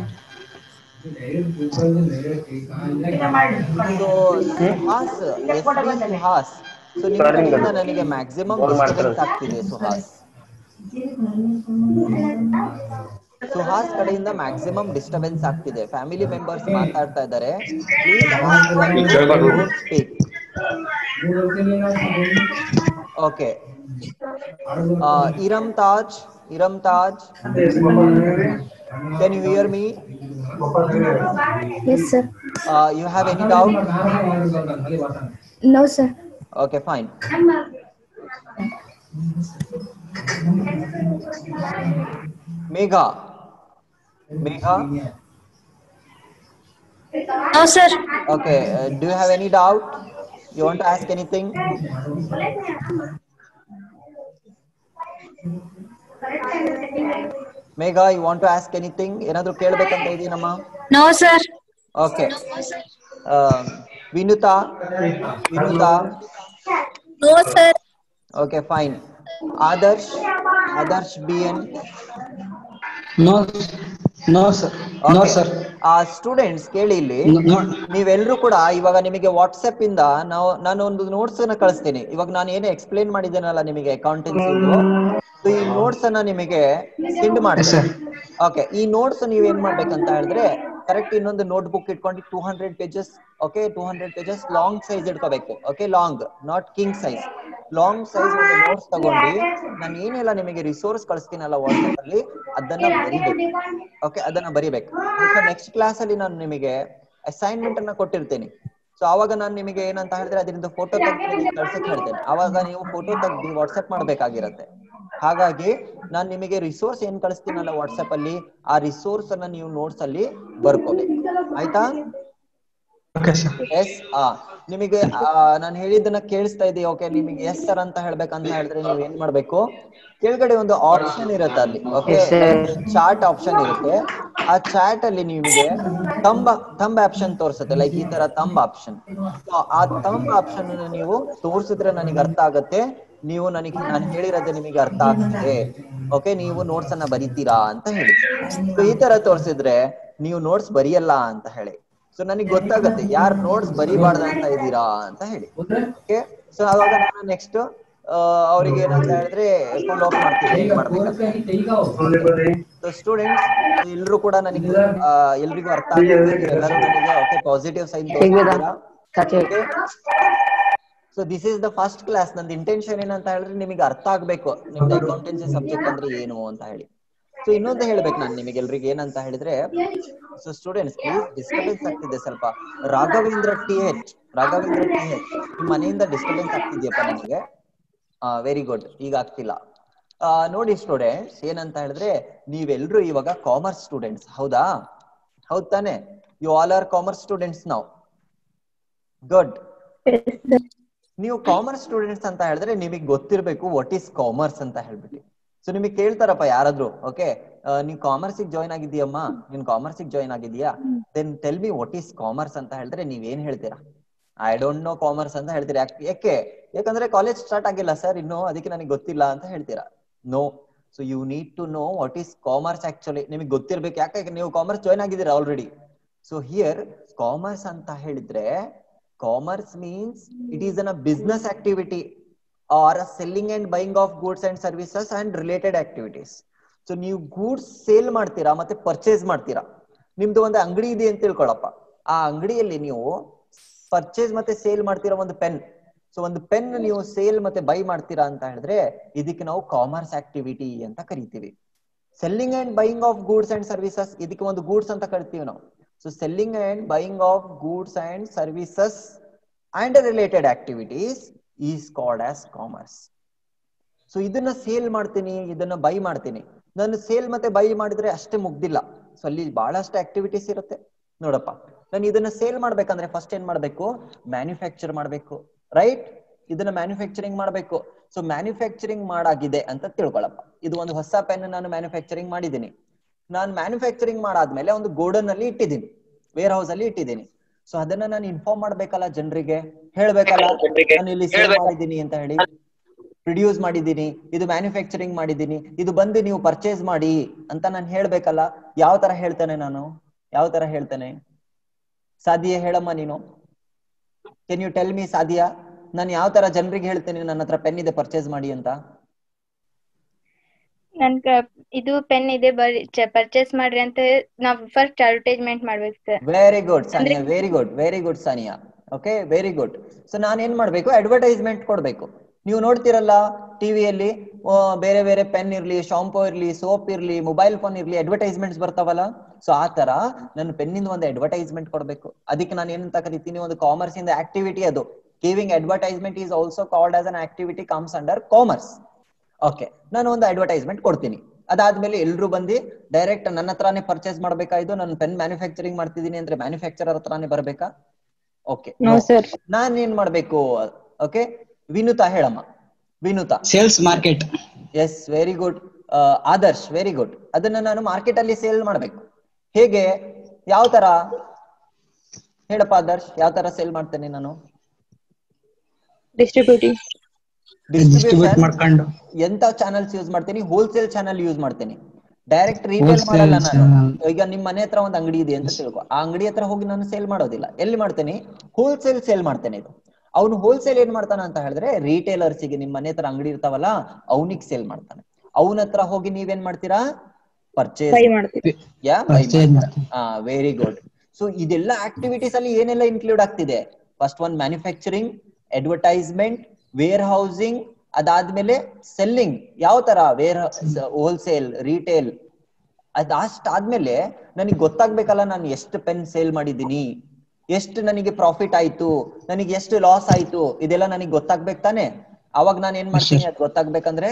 so Suhas S D Suhas so ನಿಮ್ಮ ಕಡೆಯಿಂದ ನನಗೆ ಮ್ಯಾಕ್ಸಿಮಮ್ ಡಿಸ್ಟರ್ಬೆನ್ಸ್ ಆಗ್ತಿದೆ ಸುಹಾಸ್ ಸುಹಾಸ್ ಕಡೆಯಿಂದ ಮ್ಯಾಕ್ಸಿಮಮ್ ಡಿಸ್ಟರ್ಬೆನ್ಸ್ ಆಗ್ತಿದೆ ಫ್ಯಾಮಿಲಿ ಮೆಂಬರ್ಸ್ ಮಾತಾಡ್ತಾ ಇದ್ದಾರೆ speak okay Iram Taj Iram Taj can you hear me Yes, sir. You have any doubt No, sir. Okay, fine. Megha. Megha. No, sir. Okay. Uh, do you have any doubt? You want to ask anything? Megha, you want to ask anything? ಏನಾದ್ರು ಕೇಳ್ಬೇಕಂತ ಇದೀನಮ್ಮ No, sir. Okay Vinutha Vinutha No, sir. Okay fine Adarsh Adarsh B N No, no sir no sir ಆ ಸ್ಟೂಡೆಂಟ್ಸ್ ಕೇಳಿ ಇಲ್ಲಿ ನೀವೆಲ್ಲರೂ ಕೂಡ ಇವಾಗ ನಿಮಗೆ ವಾಟ್ಸ್ಆಪ್ ಇಂದ ನಾವು ನಾನು ಒಂದು ನೋಟ್ಸ್ ಅನ್ನ ಕಳಿಸ್ತೀನಿ ಇವಾಗ ನಾನು ಏನು ಎಕ್ಸ್ಪ್ಲೇನ್ ಮಾಡಿದ್ದೇನಲ್ಲ ನಿಮಗೆ ಅಕೌಂಟೆನ್ಸಿ ಈ ನೋಟ್ಸ್ ಅನ್ನ ನಿಮಗೆ ಸೆಂಡ್ ಮಾಡ್ತೀನಿ ಓಕೆ ಈ ನೋಟ್ಸ್ ನೀವ್ ಏನ್ ಮಾಡ್ಬೇಕಂತ ಹೇಳಿದ್ರೆ ಕರೆಕ್ಟ್ ಇನ್ನೊಂದು ನೋಟ್ ಬುಕ್ ಇಟ್ಕೊಂಡು two hundred pages okay two hundred pages long size ಇಟ್ಕೋಬೇಕು okay long not king size long size ಒಂದು ನೋಟ್ಸ್ ತಗೊಂಡು ನಾನು ಏನೆಲ್ಲ ನಿಮಗೆ ರಿಸೋರ್ಸ್ ಕಳಿಸ್ತೀನಲ್ಲ ವಾಟ್ಸ್ಆಪ್ ಅಲ್ಲಿ ಅದನ್ನ ಬರಿಬೇಕು ಓಕೆ ಅದನ್ನ ಬರಿಬೇಕು ನೆಕ್ಸ್ಟ್ ಕ್ಲಾಸ್ ಅಲ್ಲಿ ನಾನು ನಿಮಗೆ ಅಸೈನ್ಮೆಂಟ್ ಅನ್ನ ಕೊಟ್ಟಿರ್ತೀನಿ ಸೊ ಅವಾಗ ನಾನು ನಿಮಗೆ ಏನಂತ ಹೇಳಿದ್ರೆ ಅದರಿಂದ ಫೋಟೋ ತೆಗೆದು ಕಳ್ಸಕ್ ಹೇಳ್ತೇನೆ ಅವಾಗ ನೀವು ಫೋಟೋ ತೆಗ್ದು ವಾಟ್ಸ್ಆಪ್ ಮಾಡ್ಬೇಕಾಗಿರತ್ತೆ ಹಾಗಾಗಿ ನಾನು ನಿಮಗೆ ರಿಸೋರ್ಸ್ ಏನ್ ಕಳಿಸ್ತೀನಲ್ಲ ವಾಟ್ಸ್ಆಪ್ ಅಲ್ಲಿ ಆ ರಿಸೋರ್ಸ್ ಅನ್ನ ನೀವು ನೋಟ್ಸ್ ಅಲ್ಲಿ ಬರ್ಕೋಬೇಕು ಆಯ್ತಾ ಓಕೆ ಸರ್ ಎಸ್ ಆ ನಿಮಗೆ ನಾನು ಹೇಳಿದ್ದನ್ನ ಕೇಳಿಸ್ತಾ ಇದೆಯಾ ಓಕೆ ನಿಮಗೆ ಎಸ್ ಸರ್ ಅಂತ ಹೇಳ್ಬೇಕಂತ ಹೇಳಿದ್ರೆ ನೀವು ಏನ್ ಮಾಡ್ಬೇಕು ಕೆಳಗಡೆ ಒಂದು ಆಪ್ಷನ್ ಇರುತ್ತೆ ಅಲ್ಲಿ ಓಕೆ ಚಾರ್ಟ್ ಆಪ್ಷನ್ ಇರುತ್ತೆ ಆ ಚಾಟ್ ಅಲ್ಲಿ ನಿಮಗೆ ತಂಬ ತಂಬ ಆಪ್ಷನ್ ತೋರಿಸುತ್ತೆ ಲೈಕ್ ಈ ತರ ತಂಬ ಆಪ್ಷನ್ ಆ ತಂಬ ಆಪ್ಷನ್ ನೀವು ತೋರಿಸಿದ್ರೆ ನನಗೆ ಅರ್ಥ ಆಗತ್ತೆ ನೀವು ನನಗೆ ನಾನು ಹೇಳಿರೋದು ನಿಮಗೆ ಅರ್ಥ ಆಗ್ತದೆ ಓಕೆ ನೀವು ನೋಟ್ಸ್ ಅನ್ನ ಬರಿತೀರಾ ಅಂತ ಹೇಳಿ ಸೊ ಈ ತರ ತೋರಿಸಿದ್ರೆ ನೀವು ನೋಟ್ಸ್ ಬರಿಯಲ್ಲ ಅಂತ ಹೇಳಿ ಸೊ ನನಗೆ ಗೊತ್ತಾಗುತ್ತೆ ಯಾರು ನೋಟ್ಸ್ ಬರಿಬಾರ್ದ ಅಂತ ಇದ್ದೀರಾ ಅಂತ ಹೇಳಿ ಓಕೆ ಸೊ ಅವಾಗ ನಾನು ನೆಕ್ಸ್ಟ್ ಅವ್ರಿಗೆ ಏನಂತ ಹೇಳಿದ್ರೆ ಫಾಲೋ ಅಪ್ ಮಾಡ್ತೀನಿ ಏನ್ ಮಾಡ್ಬೇಕಂತ ಸೊ ಸ್ಟೂಡೆಂಟ್ಸ್ ಎಲ್ಲರೂ ಕೂಡ ನನಗೆ ಆ, ಎಲ್ರಿಗೂ ಅರ್ಥ ಆಗಿದೆ ಎಲ್ಲರೂ ನನಗೆ okay positive sign okay so this is the first class ನಂದು ಇಂಟೆನ್ಷನ್ ಏನಂತ ಹೇಳಿದ್ರೆ ನಿಮಗೆ ಅರ್ಥ ಆಗ್ಬೇಕು ನಿಮ್ದು ಅಕೌಂಟೆನ್ಸಿ ಸಬ್ಜೆಕ್ಟ್ ಅಂದ್ರೆ ಏನು ಅಂತ ಹೇಳಿ ಸೊ ಇನ್ನೊಂದು ಹೇಳ್ಬೇಕು ನಾನು ನಿಮಗೆ ಎಲ್ರಿಗೆ ಏನಂತ ಹೇಳಿದ್ರೆ ಸೊ ಸ್ಟೂಡೆಂಟ್ಸ್ ಪ್ಲೀಸ್ ಡಿಸ್ಟರ್ಬೆನ್ಸ್ ಆಗ್ತಿದೆ ಸ್ವಲ್ಪ Raghavendra T H Raghavendra T H ನಿಮ್ಮ ಮನೆಯಿಂದ ಡಿಸ್ಟರ್ಬೆನ್ಸ್ ಆಗ್ತಿದ್ಯಪ್ಪ ನನಗೆ ವೆರಿ ಗುಡ್ ಈಗ ಆಗ್ತಿಲ್ಲ ಆ, ನೋಡಿ ಸ್ಟೂಡೆಂಟ್ಸ್ ಏನಂತ ಹೇಳಿದ್ರೆ ನೀವೆಲ್ರೂ ಇವಾಗ ಕಾಮರ್ಸ್ ಸ್ಟೂಡೆಂಟ್ಸ್ ಹೌದಾ ಹೌದ್ ತಾನೆ you all are commerce students ನಾವು ಗುಡ್ ನೀವು ಕಾಮರ್ಸ್ ಸ್ಟೂಡೆಂಟ್ಸ್ ಅಂತ ಹೇಳಿದ್ರೆ ನಿಮಗೆ ಗೊತ್ತಿರ್ಬೇಕು ವಾಟ್ ಈಸ್ ಕಾಮರ್ಸ್ ಅಂತ ಹೇಳ್ಬಿಟ್ಟು ಸೊ ನಿಮಗೆ ಕೇಳ್ತಾರಪ್ಪ ಯಾರಾದ್ರೂ ಓಕೆ ನೀವು ಕಾಮರ್ಸ್ ಜಾಯ್ನ್ ಆಗಿದ್ಯಮ್ಮ ನೀನ್ ಕಾಮರ್ಸ್ ಜಾಯ್ನ್ ಆಗಿದ್ಯಾ then tell me what is commerce ಅಂತ ಹೇಳಿದ್ರೆ ನೀವ್ ಏನ್ ಹೇಳ್ತೀರಾ ಐ ಡೋಂಟ್ ನೋ ಕಾಮರ್ಸ್ ಅಂತ ಹೇಳ್ತೀರಾ ಯಾಕ್- ಯಾಕೆ ಯಾಕಂದ್ರೆ ಕಾಲೇಜ್ ಸ್ಟಾರ್ಟ್ ಆಗಿಲ್ಲ ಸರ್ ಇನ್ನು ಅದಕ್ಕೆ ನನಗೆ ಗೊತ್ತಿಲ್ಲ ಅಂತ ಹೇಳ್ತೀರಾ no so you need to know what is commerce actually ನಿಮಗೆ ಗೊತ್ತಿರ್ಬೇಕು ಯಾಕೆ ನೀವು ಕಾಮರ್ಸ್ ಜಾಯ್ನ್ ಆಗಿದ್ದೀರಾ ಆಲ್ರೆಡಿ ಸೊ ಹಿಯರ್ ಕಾಮರ್ಸ್ ಅಂತ ಹೇಳಿದ್ರೆ commerce means it is an a business activity or a selling and buying of goods and services and related activities so ನೀವು ಗೂಡ್ಸ್ ಸೇಲ್ ಮಾಡ್ತೀರಾ ಮತ್ತೆ ಪರ್ಚೇಸ್ ಮಾಡ್ತೀರಾ ನಿಮ್ದು ಒಂದು ಅಂಗಡಿ ಇದೆ ಅಂತ ತಿಳ್ಕೊಳಪ್ಪ ಆ ಅಂಗಡಿಯಲ್ಲಿ ನೀವು ಪರ್ಚೇಸ್ ಮತ್ತೆ ಸೇಲ್ ಮಾಡ್ತೀರಾ ಒಂದು ಪೆನ್ ಸೊ ಒಂದು ಪೆನ್ ನೀವು ಸೇಲ್ ಮತ್ತೆ ಬೈ ಮಾಡ್ತೀರಾ ಅಂತ ಹೇಳಿದ್ರೆ ಇದಕ್ಕೆ ನಾವು ಕಾಮರ್ಸ್ ಆಕ್ಟಿವಿಟಿ ಅಂತ ಕರಿತೀವಿ selling and buying of goods and services ಇದಕ್ಕೆ ಒಂದು ಗೂಡ್ಸ್ ಅಂತ ಕರಿತೀವಿ ನಾವು so selling and buying of goods and services and related activities is called as commerce so ಇದನ್ನ ಸೇಲ್ ಮಾಡ್ತೀನಿ ಇದನ್ನ ಬೈ ಮಾಡ್ತೀನಿ ನಾನು ಸೇಲ್ ಮತ್ತೆ ಬೈ ಮಾಡಿದ್ರೆ ಅಷ್ಟೇ ಮುಗ್ದಿಲ್ಲ ಸೊ ಅಲ್ಲಿ ಬಹಳಷ್ಟು ಆಕ್ಟಿವಿಟೀಸ್ ಇರುತ್ತೆ ನೋಡಪ್ಪ ನಾನು ಇದನ್ನ ಸೇಲ್ ಮಾಡ್ಬೇಕಂದ್ರೆ ಫಸ್ಟ್ ಏನ್ ಮಾಡ್ಬೇಕು ಮ್ಯಾನುಫ್ಯಾಕ್ಚರ್ ಮಾಡ್ಬೇಕು ರೈಟ್ ಇದನ್ನ ಮ್ಯಾನುಫ್ಯಾಕ್ಚರಿಂಗ್ ಮಾಡ್ಬೇಕು ಸೊ ಮ್ಯಾನುಫ್ಯಾಕ್ಚರಿಂಗ್ ಮಾಡಾಗಿದೆ ಅಂತ ತಿಳ್ಕೊಳಪ್ಪ ಇದು ಒಂದು ಹೊಸ ಪೆನ್ ನಾನು ಮ್ಯಾನುಫ್ಯಾಕ್ಚರಿಂಗ್ ಮಾಡಿದ್ದೀನಿ ನಾನು ಮ್ಯಾನುಫ್ಯಾಕ್ಚರಿಂಗ್ ಮಾಡಾದ್ಮೇಲೆ ಒಂದು ಗೋಡನ್ ಅಲ್ಲಿ ಇಟ್ಟಿದ್ದೀನಿ ವೇರ್ ಹೌಸ್ ಅಲ್ಲಿ ಇಟ್ಟಿದ್ದೀನಿ ಸೊ ಅದನ್ನ ನಾನು ಇನ್ಫಾರ್ಮ್ ಮಾಡ್ಬೇಕಲ್ಲ ಜನರಿಗೆ ಹೇಳ್ಬೇಕಲ್ಲ ನಾನು ಇಲ್ಲಿ ಸೇಲ್ ಮಾಡಿದ್ದೀನಿ ಅಂತ ಹೇಳಿ ಪ್ರೊಡ್ಯೂಸ್ ಮಾಡಿದ್ದೀನಿ ಇದು ಮ್ಯಾನುಫ್ಯಾಕ್ಚರಿಂಗ್ ಮಾಡಿದ್ದೀನಿ ಇದು ಬಂದು ನೀವು ಪರ್ಚೇಸ್ ಮಾಡಿ ಅಂತ ನಾನು ಹೇಳ್ಬೇಕಲ್ಲ ಯಾವ ತರ ಹೇಳ್ತೇನೆ ನಾನು ಯಾವ ತರ ಹೇಳ್ತೇನೆ ಸಾದಿಯಾ ಹೇಳಮ್ಮ ನೀನು can you tell me Sadiya ನಾನು ಯಾವ ತರ ಜನರಿಗೆ ಹೇಳ್ತೇನೆ ನನ್ನ ಹತ್ರ ಪೆನ್ ಇದೆ ಪರ್ಚೇಸ್ ಮಾಡಿ ಅಂತ ನನ್ ಕ- ಇದು ಪೆನ್ ಇದೆ ಬರಿ ಪರ್ಚೇಸ್ ಮಾಡ್ರಿ ಅಂತ ನಾವ್ ಫಸ್ಟ್ ಅಡ್ವರ್ಟೈಸ್ಮೆಂಟ್ ಮಾಡ್ಬೇಕು sir very good Sania very good very good Sania okay very good so ನಾನು ಏನ್ ಮಾಡ್ಬೇಕು ಅಡ್ವರ್ಟೈಸ್ಮೆಂಟ್ ಕೊಡ್ಬೇಕು ನೀವು ನೋಡ್ತಿರಲ್ಲ ಟಿವಿಯಲ್ಲಿ ಬೇರೆ ಬೇರೆ ಪೆನ್ ಇರ್ಲಿ ಶಾಂಪೂ ಇರ್ಲಿ ಸೋಪ್ ಇರ್ಲಿ ಮೊಬೈಲ್ ಫೋನ್ ಇರ್ಲಿ ಅಡ್ವರ್ಟೈಸ್ಮೆಂಟ್ಸ್ ಬರ್ತಾವಲ್ಲ ಸೊ ಆ ತರ ನನ್ನ ಪೆನ್ನಿಂದ ಒಂದು ಅಡ್ವರ್ಟೈಸ್ಮೆಂಟ್ ಕೊಡ್ಬೇಕು ಅದಕ್ಕೆ ನಾನು ಏನಂತ ಕರಿತೀನಿ ಒಂದು ಕಾಮರ್ಸ್ ಇಂದ ಆಕ್ಟಿವಿಟಿ ಅದು giving advertisement is also called as an activity comes under commerce okay ನಾನು ಒಂದು ಅಡ್ವರ್ಟೈಸ್ಮೆಂಟ್ ಕೊಡ್ತೀನಿ ಅದಾದ್ಮೇಲೆ ಎಲ್ರು ಬಂದು ಡೈರೆಕ್ಟ್ ನನ್ನ ಹತ್ರನೇ ಪರ್ಚೇಸ್ ಮಾಡ್ಬೇಕಾಯ್ತು ನಾನು ಪೆನ್ ಮ್ಯಾನುಫ್ಯಾಕ್ಚರಿಂಗ್ ಮಾಡ್ತಿದ್ದೀನಿ ಅಂದ್ರೆ ಮ್ಯಾನುಫ್ಯಾಕ್ಚರರ್ ಹತ್ರನೇ ಬರ್ಬೇಕಾ ಓಕೆ ನಾನ್ ಏನ್ ಮಾಡ್ಬೇಕು ಓಕೆ ವಿನುತಾ ಹೇಳಮ್ಮ Vinutha sales market yes very good Adarsh very good ಅದನ್ನ ನಾನು ಮಾರ್ಕೆಟ್ ಅಲ್ಲಿ ಸೇಲ್ ಮಾಡ್ಬೇಕು ಹೇಗೆ ಯಾವ ತರ ಹೇಳಪ್ಪ ಆದರ್ಶ್ ಯಾವ ತರ ಸೇಲ್ ಮಾಡ್ತೇನೆ ನಾನು ಡಿಸ್ಟ್ರಿಬ್ಯೂಟಿವ್ ಡಿಸ್ಟ್ರಿಬ್ಯೂಟ್ ಮಾಡ್ಕೊಂಡು ಎಂತ ಚಾನಲ್ಸ್ ಯೂಸ್ ಮಾಡ್ತೀನಿ ಹೋಲ್ಸೇಲ್ ಚಾನಲ್ ಯೂಸ್ ಮಾಡ್ತೀನಿ ಡೈರೆಕ್ಟ್ ರಿಟೇಲ್ Wholesale ಮಾಡಲ್ಲ ನಾನು sell. ಈಗ ನಿಮ್ ಮನೆ ಹತ್ರ ಒಂದು ಅಂಗಡಿ ಇದೆ ಅಂತ ತಿಳ್ಕೊ ಆ ಅಂಗಡಿ ಹತ್ರ ಹೋಗಿ ನಾನು ಸೇಲ್ ಮಾಡೋದಿಲ್ಲ ಎಲ್ಲಿ ಮಾಡ್ತೇನೆ ಹೋಲ್ಸೇಲ್ ಸೇಲ್ ಮಾಡ್ತೇನೆ ಇದು ಅವನು ಹೋಲ್ಸೇಲ್ ಏನ್ ಮಾಡ್ತಾನ ಅಂತ ಹೇಳಿದ್ರೆ ರಿಟೇಲರ್ಸ್ ಗೆ ನಿಮ್ ಮನೆ ಹತ್ರ ಅಂಗಡಿ ಇರ್ತಾವಲ್ಲ ಅವನಿಗೆ ಸೇಲ್ ಮಾಡ್ತಾನೆ ಅವನ ಹತ್ರ ಹೋಗಿ ನೀವೇನ್ ಮಾಡ್ತೀರಾ ಪರ್ಚೇಸ್ ಬೈ ಮಾಡ್ತೀವಿ ಯಾ Purchase ಮಾಡ್ತೀವಿ. ಹಾ ವೆರಿ ಗುಡ್ ಸೊ ಇದೆಲ್ಲ ಆಕ್ಟಿವಿಟೀಸ್ ಅಲ್ಲಿ ಏನೆಲ್ಲ ಇನ್ಕ್ಲೂಡ್ ಆಗ್ತಿದೆ first one manufacturing advertisement warehousing ಅದಾದ್ಮೇಲೆ ಸೆಲ್ಲಿಂಗ್ ಯಾವ ತರ ವೇರ್ ಹೋಲ್ಸೇಲ್ ರಿಟೇಲ್ ಅದಾದ್ಮೇಲೆ ನನಗೆ ಗೊತ್ತಾಗ್ಬೇಕಲ್ಲ ನಾನು ಎಷ್ಟು ಪೆನ್ ಸೇಲ್ ಮಾಡಿದ್ದೀನಿ ಎಷ್ಟು ನನಗೆ ಪ್ರಾಫಿಟ್ ಆಯ್ತು ನನಗೆ ಎಷ್ಟು ಲಾಸ್ ಆಯ್ತು ಇದೆಲ್ಲ ನನಗೆ ಗೊತ್ತಾಗ್ಬೇಕು ತಾನೆ ಅವಾಗ ನಾನು ಏನ್ ಮಾಡ್ತೀನಿ ಅದು ಗೊತ್ತಾಗ್ಬೇಕಂದ್ರೆ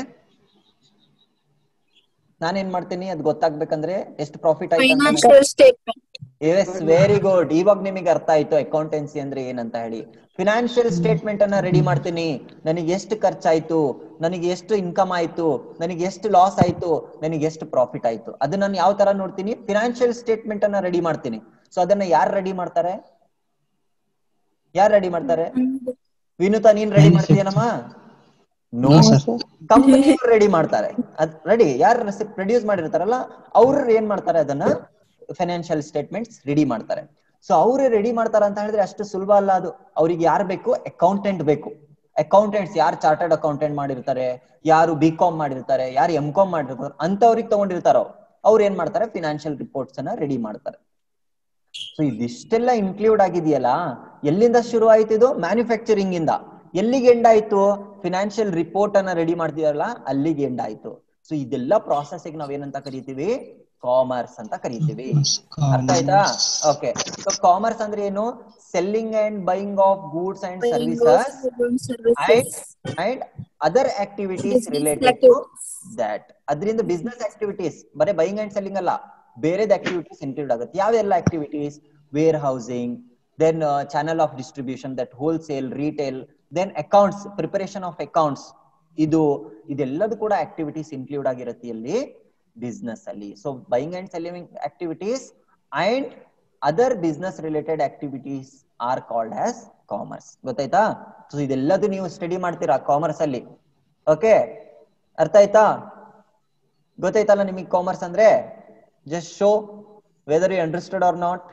ನಾನೇನ್ ಮಾಡ್ತೀನಿ ಅದ್ ಗೊತ್ತಾಗ್ಬೇಕಂದ್ರೆ ಎಷ್ಟು ಪ್ರಾಫಿಟ್ ಆಯ್ತು ಅಂತ ನನಗೆ- financial statement yes very good ಇವಾಗ ನಿಮಗೆ ಅರ್ಥ ಆಯ್ತು ಅಕೌಂಟೆನ್ಸಿ ಅಂದ್ರೆ ಏನಂತ ಹೇಳಿ ಫಿನಾನ್ಷಿಯಲ್ ಸ್ಟೇಟ್ಮೆಂಟ್ ಅನ್ನ ರೆಡಿ ಮಾಡ್ತೀನಿ ನನಗೆ ಎಷ್ಟು ಖರ್ಚಾಯ್ತು ನನಗೆ ಎಷ್ಟು ಇನ್ಕಮ್ ಆಯ್ತು ನನಗೆ ಎಷ್ಟು ಲಾಸ್ ಆಯ್ತು ನನಗೆ ಎಷ್ಟು ಪ್ರಾಫಿಟ್ ಆಯ್ತು ಅದನ್ನ ನಾನು ಯಾವ ತರ ನೋಡ್ತೀನಿ ಫಿನಾನ್ಷಿಯಲ್ ಸ್ಟೇಟ್ಮೆಂಟ್ ಅನ್ನ ರೆಡಿ ಮಾಡ್ತೀನಿ ಸೊ ಅದನ್ನ ಯಾರು ರೆಡಿ ಮಾಡ್ತಾರೆ ಯಾರು ರೆಡಿ ಮಾಡ್ತಾರೆ ವಿನುತಾ ನೀನ್ ರೆಡಿ ಮಾಡ್ತೀಯನಮ್ಮ no No, sir. Company ready ಮಾಡ್ತಾರೆ ಅದ್ ರೆಡಿ ಯಾರು ಪ್ರೊಡ್ಯೂಸ್ ಮಾಡಿರ್ತಾರಲ್ಲ ಅವ್ರು ಏನ್ ಮಾಡ್ತಾರೆ ಅದನ್ನ ಫೈನಾನ್ಷಿಯಲ್ ಸ್ಟೇಟ್ಮೆಂಟ್ಸ್ ರೆಡಿ ಮಾಡ್ತಾರೆ ಸೊ ಅವ್ರು ರೆಡಿ ಮಾಡ್ತಾರ ಅಂತ ಹೇಳಿದ್ರೆ ಅಷ್ಟು ಸುಲಭ ಅಲ್ಲ ಅದು ಅವ್ರಿಗೆ ಯಾರು ಬೇಕು ಅಕೌಂಟೆಂಟ್ ಬೇಕು ಅಕೌಂಟೆಂಟ್ಸ್ ಯಾರು ಚಾರ್ಟರ್ಡ್ ಅಕೌಂಟೆಂಟ್ ಮಾಡಿರ್ತಾರೆ ಯಾರು ಬಿ ಕಾಮ್ ಮಾಡಿರ್ತಾರೆ ಯಾರು ಎಂ ಕಾಮ್ ಮಾಡಿರ್ತಾರೆ ಅಂತವ್ರಿಗೆ ತಗೊಂಡಿರ್ತಾರೋ ಅವ್ರು ಏನ್ ಮಾಡ್ತಾರೆ ಫಿನಾನ್ಷಿಯಲ್ ರಿಪೋರ್ಟ್ಸ್ ಅನ್ನ ರೆಡಿ ಮಾಡ್ತಾರೆ ಸೊ ಇದಿಷ್ಟೆಲ್ಲ ಇನ್ಕ್ಲೂಡ್ ಆಗಿದೆಯಲ್ಲ ಎಲ್ಲಿಂದ ಶುರು ಆಯ್ತು ಇದು ಮ್ಯಾನುಫ್ಯಾಕ್ಚರಿಂಗ್ ಇಂದ ಎಲ್ಲಿಗೆ ಎಂಡ್ ಆಯ್ತು ಫಿನಾನ್ಷಿಯಲ್ ರಿಪೋರ್ಟ್ ಅನ್ನ ರೆಡಿ ಮಾಡ್ತೀರಲ್ಲ ಅಲ್ಲಿಗೆ ಎಂಡ್ ಆಯ್ತು ಸೊ ಇದೆಲ್ಲ ಪ್ರಾಸೆಸ್ ನಾವ್ ಏನಂತ ಕರಿತೀವಿ ಕಾಮರ್ಸ್ ಅಂತ ಕರಿತೀವಿ ಅರ್ಥ ಆಯ್ತಾ ಓಕೆ ಸೊ ಕಾಮರ್ಸ್ ಅಂದ್ರೆ ಏನು selling and buying of goods and services and and other activities related to that ಅದರಿಂದ ಬಿಸ್ನೆಸ್ ಆಕ್ಟಿವಿಟೀಸ್ ಬರೀ ಬೈಯಿಂಗ್ ಅಂಡ್ ಸೆಲ್ಲಿಂಗ್ ಅಲ್ಲ ಬೇರೆದ ಆಕ್ಟಿವಿಟೀಸ್ ಇನ್ಕ್ಲೂಡ್ ಆಗುತ್ತೆ ಯಾವೆಲ್ಲ activities warehousing then channel of distribution that wholesale retail then accounts preparation of accounts ಇದು ಇದೆಲ್ಲದು ಕೂಡ ಆಕ್ಟಿವಿಟೀಸ್ ಇನ್ಕ್ಲೂಡ್ ಆಗಿರುತ್ತೆ ಇಲ್ಲಿ ಬಿಸ್ನೆಸ್ ಅಲ್ಲಿ so buying and selling activities and other business related activities are called as commerce ಗೊತ್ತಾಯ್ತಾ ಸೊ ಇದೆಲ್ಲದು ನೀವು ಸ್ಟಡಿ ಮಾಡ್ತೀರಾ ಕಾಮರ್ಸ್ ಅಲ್ಲಿ ಓಕೆ ಅರ್ಥ ಆಯ್ತಾ ಗೊತ್ತಾಯ್ತಲ್ಲ ನಿಮಗೆ ಕಾಮರ್ಸ್ ಅಂದ್ರೆ just show whether you understood or not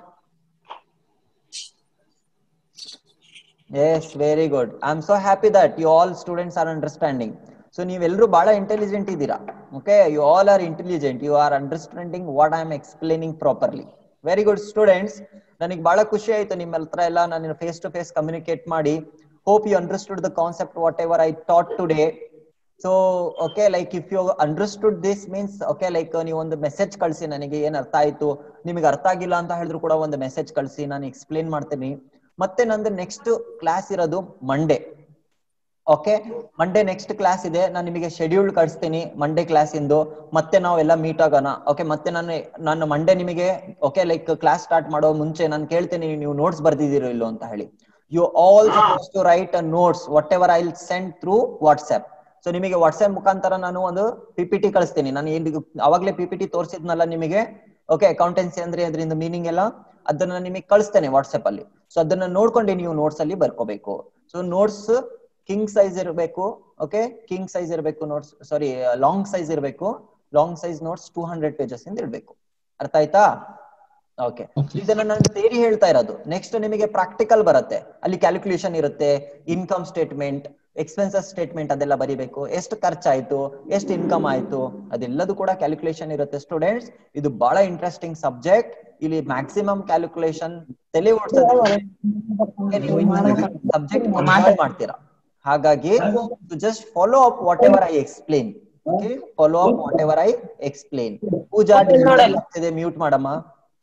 yes very good I am so happy that you all students are understanding so ನೀವೆಲ್ಲರೂ ಬಹಳ ಇಂಟೆಲಿಜೆಂಟ್ ಇದ್ದೀರಾ okay you all are intelligent you are understanding what I am explaining properly very good students ನನಗೆ ಬಹಳ ಖುಷಿ ಆಯ್ತು ನಿಮ್ಮ ಹತ್ರ ಎಲ್ಲ ನಾನು ಫೇಸ್ ಟು ಫೇಸ್ ಕಮ್ಯುನಿಕೇಟ್ ಮಾಡಿ hope you understood the concept whatever I taught today so okay like if you understood this means okay like ನೀವು ಒಂದು ಮೆಸೇಜ್ ಕಳಿಸಿ ನನಗೆ ಏನ್ ಅರ್ಥ ಆಯ್ತು ನಿಮಗೆ ಅರ್ಥ ಆಗಿಲ್ಲ ಅಂತ ಹೇಳಿದ್ರು ಕೂಡ ಒಂದು ಮೆಸೇಜ್ ಕಳಿಸಿ ನಾನು ಎಕ್ಸ್ಪ್ಲೇನ್ ಮಾಡ್ತೀನಿ ಮತ್ತೆ ನಂದು ನೆಕ್ಸ್ಟ್ ಕ್ಲಾಸ್ ಇರೋದು Monday okay Monday next class ಇದೆ ನಾನು ನಿಮಗೆ ಶೆಡ್ಯೂಲ್ ಕಳಿಸ್ತೀನಿ ಮಂಡೇ ಕ್ಲಾಸ್ ಇಂದು ಮತ್ತೆ ನಾವೆಲ್ಲ ಮೀಟ್ ಆಗೋಣ ಓಕೆ ಮತ್ತೆ ನಾನು ನಾನು ಮಂಡೇ ನಿಮಗೆ ಓಕೆ ಲೈಕ್ ಕ್ಲಾಸ್ ಸ್ಟಾರ್ಟ್ ಮಾಡೋ ಮುಂಚೆ ನಾನು ಕೇಳ್ತೀನಿ ನೀವು ನೋಟ್ಸ್ ಬರ್ದಿದ್ದೀರೋ ಇಲ್ಲೋ ಅಂತ ಹೇಳಿ you all to write a notes whatever I send through WhatsApp so ನಿಮಗೆ ವಾಟ್ಸ್ಆಪ್ ಮುಖಾಂತರ ನಾನು ಒಂದು ಪಿಪಿಟಿ ಕಳಿಸ್ತೀನಿ ನಾನು ಏನ್ ಅವಾಗ್ಲೇ ಪಿಪಿಟಿ ತೋರಿಸಿದ್ನಲ್ಲ ನಿಮಗೆ ಓಕೆ ಅಕೌಂಟೆನ್ಸಿ ಅಂದ್ರೆ ಅದರಿಂದ ಮೀನಿಂಗ್ ಎಲ್ಲ ಅದನ್ನ ನಿಮಗೆ ಕಳಿಸ್ತೇನೆ ವಾಟ್ಸ್ಆಪ್ ಅಲ್ಲಿ ಸೊ ಅದನ್ನ ನೋಡ್ಕೊಂಡು ನೀವು ನೋಟ್ಸ್ ಅಲ್ಲಿ ಬರ್ಕೋಬೇಕು ಸೊ ನೋಟ್ಸ್ ಕಿಂಗ್ ಸೈಜ್ ಇರಬೇಕು ಓಕೆ ಕಿಂಗ್ ಸೈಜ್ ಇರಬೇಕು ನೋಟ್ಸ್ ಸಾರಿ ಲಾಂಗ್ ಸೈಜ್ ಇರಬೇಕು long size notes two hundred pages ಇಂದ ಇರಬೇಕು ಅರ್ಥ ಆಯ್ತಾ ಓಕೆ Okay. ಇದನ್ನ ನಾನು ಥಿಯರಿ ಹೇಳ್ತಾ ಇರೋದು ನೆಕ್ಸ್ಟ್ ನಿಮಗೆ ಪ್ರಾಕ್ಟಿಕಲ್ ಬರುತ್ತೆ ಅಲ್ಲಿ ಕ್ಯಾಲ್ಕುಲೇಷನ್ ಇರುತ್ತೆ ಇನ್ಕಮ್ ಸ್ಟೇಟ್ಮೆಂಟ್ ಎಕ್ಸ್ಪೆನ್ಸಸ್ ಸ್ಟೇಟ್ಮೆಂಟ್ ಅದೆಲ್ಲ ಬರಿಬೇಕು ಎಷ್ಟು ಖರ್ಚಾಯ್ತು ಎಷ್ಟು ಇನ್ಕಮ್ ಆಯ್ತು ಅದೆಲ್ಲದು ಕೂಡ ಕ್ಯಾಲ್ಕುಲೇಷನ್ ಇರುತ್ತೆ ಸ್ಟೂಡೆಂಟ್ಸ್ ಇದು ಬಹಳ ಇಂಟ್ರೆಸ್ಟಿಂಗ್ ಸಬ್ಜೆಕ್ಟ್ ಇಲ್ಲಿ ಮ್ಯಾಕ್ಸಿಮಮ್ ಕ್ಯಾಲ್ಕುಲೇಷನ್ ತಲೆ ಓಡಿಸೋದ್ರಲ್ಲಿ ನೀವು ಸಬ್ಜೆಕ್ಟ್ ಎಂಜಾಯ್ ಮಾಡ್ತೀರಾ ಹಾಗಾಗಿ just follow up whatever I explain okay follow up whatever I explain Pooja ಆಗ್ತಿದೆ ಮ್ಯೂಟ್ ಮಾಡಮ್ಮ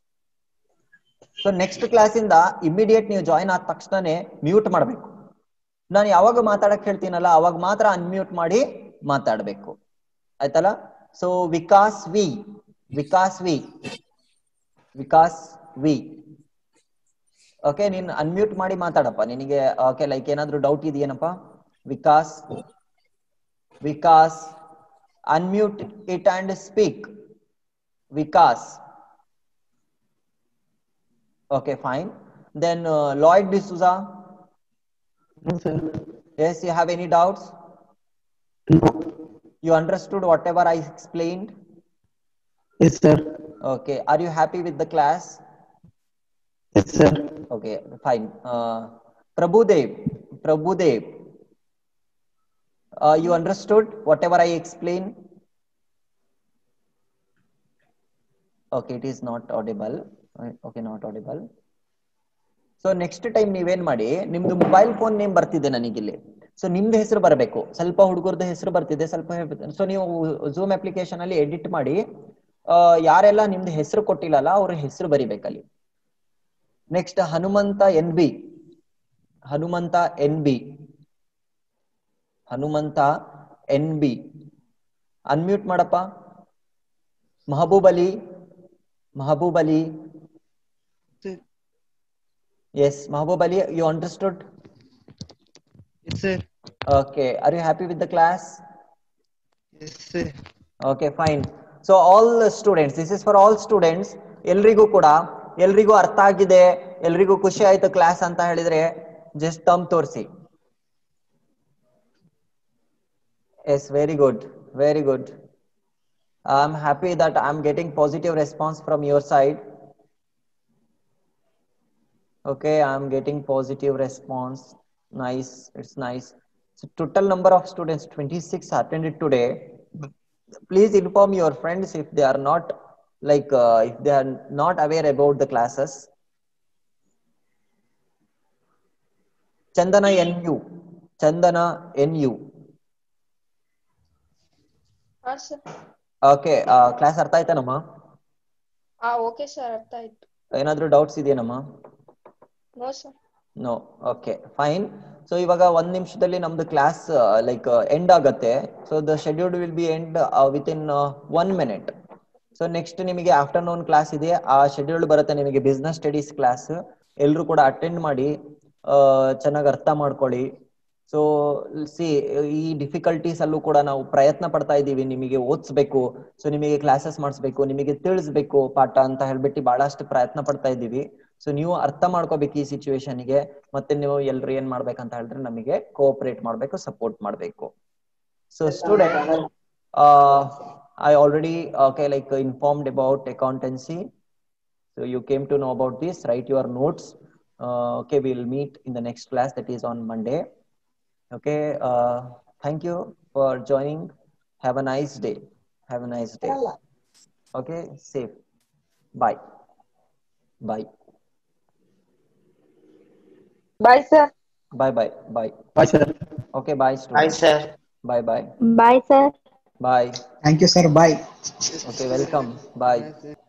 ಸೊ ನೆಕ್ಸ್ಟ್ ಕ್ಲಾಸ್ ಇಂದ ಇಮಿಡಿಯೇಟ್ ನೀವು ಜಾಯಿನ್ ಆದ ತಕ್ಷಣನೇ ಮ್ಯೂಟ್ ಮಾಡ್ಬೇಕು ನಾನು ಯಾವಾಗ ಮಾತಾಡಕ್ ಹೇಳ್ತೀನಲ್ಲ ಅವಾಗ ಮಾತ್ರ ಅನ್ಮ್ಯೂಟ್ ಮಾಡಿ ಮಾತಾಡ್ಬೇಕು ಆಯ್ತಲ್ಲ so Vikas V Vikas V Vikas V okay ನೀನ್ ಅನ್ಮ್ಯೂಟ್ ಮಾಡಿ ಮಾತಾಡಪ್ಪ ನಿನಗೆ ಓಕೆ ಲೈಕ್ ಏನಾದ್ರೂ ಡೌಟ್ ಇದೆಯೇನಪ್ಪ Vikas Vikas unmute it and speak Vikas Okay, fine. Then uh, Lloyd D'Souza. Yes, you have any doubts? You understood whatever I explained? Yes, sir. Okay. Are you happy with the class? Yes, sir. Okay, fine. Uh, Prabhudev, Prabhudev, uh, you understood whatever I explained? Okay, it is not audible. Uh, Okay, not audible. So next time ನೀವೇನ್ ಮಾಡಿ ನಿಮ್ದು ಮೊಬೈಲ್ ಫೋನ್ ನೇಮ್ ಬರ್ತಿದೆ ನನಗಿಲ್ಲಿ ಸೊ ನಿಮ್ದು ಹೆಸರು ಬರಬೇಕು ಸ್ವಲ್ಪ ಹುಡುಗರದ ಹೆಸರು ಬರ್ತಿದೆ ಸ್ವಲ್ಪ ಸೊ ನೀವು ಝೂಮ್ ಅಪ್ಲಿಕೇಶನ್ ಅಲ್ಲಿ ಎಡಿಟ್ ಮಾಡಿ ಆ, ಯಾರೆಲ್ಲ ನಿಮ್ದು ಹೆಸರು ಕೊಟ್ಟಿಲ್ಲಲ್ಲ ಅವ್ರ ಹೆಸರು ಬರಿಬೇಕಲ್ಲಿ next Hanumantha N B Hanumantha N B Hanumantha N B unmute ಮಾಡಪ್ಪ Mehboob Ali Mehboob Ali yes Mehboob Ali you understood Yes, sir. Okay are you happy with the class Yes, sir. Okay fine so all students this is for all students ಎಲ್ರಿಗೂ ಕೂಡ ಎಲ್ರಿಗೂ ಅರ್ಥ ಆಗಿದೆ ಎಲ್ರಿಗೂ ಖುಷಿ ಆಯ್ತು ಕ್ಲಾಸ್ ಅಂತ ಹೇಳಿದ್ರೆ ಜಸ್ಟ್ ತಮ್ ತೋರಿಸಿ yes very good very good I am happy that I am getting positive response from your side okay i'm getting positive response nice it's nice so total number of students 26 attended today please inform your friends if they are not like uh, if they are not aware about the classes chandana nu chandana nu ಹಾ ಸರ್ ಓಕೆ ಕ್ಲಾಸ್ ಅರ್ಥ ಆಯ್ತಾನಮ್ಮ ಹಾ ಓಕೆ ಸರ್ ಅರ್ಥ ಆಯ್ತು ಏನಾದ್ರೂ ಡೌಟ್ಸ್ ಇದೆಯೇನಮ್ಮ no sir no okay fine so ಇವಾಗ ಒಂದ್ ನಿಮಿಷದಲ್ಲಿ ನಮ್ದು ಕ್ಲಾಸ್ ಲೈಕ್ ಎಂಡ್ ಆಗತ್ತೆ so the scheduled will be end within one minute so next ನಿಮಗೆ ಆಫ್ಟರ್ನೂನ್ ಕ್ಲಾಸ್ ಇದೆ ಆ ಶೆಡ್ಯೂಲ್ ಬರುತ್ತೆ ನಿಮಗೆ ಬಿಸ್ನೆಸ್ ಸ್ಟಡೀಸ್ ಕ್ಲಾಸ್ ಎಲ್ಲರೂ ಕೂಡ ಅಟೆಂಡ್ ಮಾಡಿ ಚೆನ್ನಾಗಿ ಅರ್ಥ ಮಾಡ್ಕೊಳ್ಳಿ ಸೊ ಸಿ ಈ ಡಿಫಿಕಲ್ಟೀಸ್ ಅಲ್ಲೂ ಕೂಡ ನಾವು ಪ್ರಯತ್ನ ಪಡ್ತಾ ಇದ್ದೀವಿ ನಿಮಗೆ ಓದಿಸ್ಬೇಕು ಸೊ ನಿಮಗೆ ಕ್ಲಾಸಸ್ ಮಾಡಿಸ್ಬೇಕು ನಿಮಗೆ ತಿಳಿಸ್ಬೇಕು ಪಾಠ ಅಂತ ಹೇಳ್ಬಿಟ್ಟು ಬಹಳಷ್ಟು ಪ್ರಯತ್ನ ಪಡ್ತಾ ಇದ್ದೀವಿ ಸೊ ನೀವು ಅರ್ಥ ಮಾಡ್ಕೋಬೇಕು ಈ ಸಿಚುವೇಶನ್ ಗೆ ಮತ್ತೆ ನೀವು ಎಲ್ರು ಏನ್ ಮಾಡ್ಬೇಕಂತ ಹೇಳಿದ್ರೆ ನಮಗೆ ಕೋಆಪರೇಟ್ ಮಾಡ್ಬೇಕು ಸಪೋರ್ಟ್ ಮಾಡ್ಬೇಕು so student I already okay like informed about accountancy so you came to know about this right your notes okay will meet in the next class that is on Monday okay uh thank you for joining have a nice day have a nice day okay safe bye bye bye sir bye bye bye Bye, sir. okay bye Bye, students sir. bye bye bye sir bye Thank you, sir. Bye. okay welcome bye Bye, sir.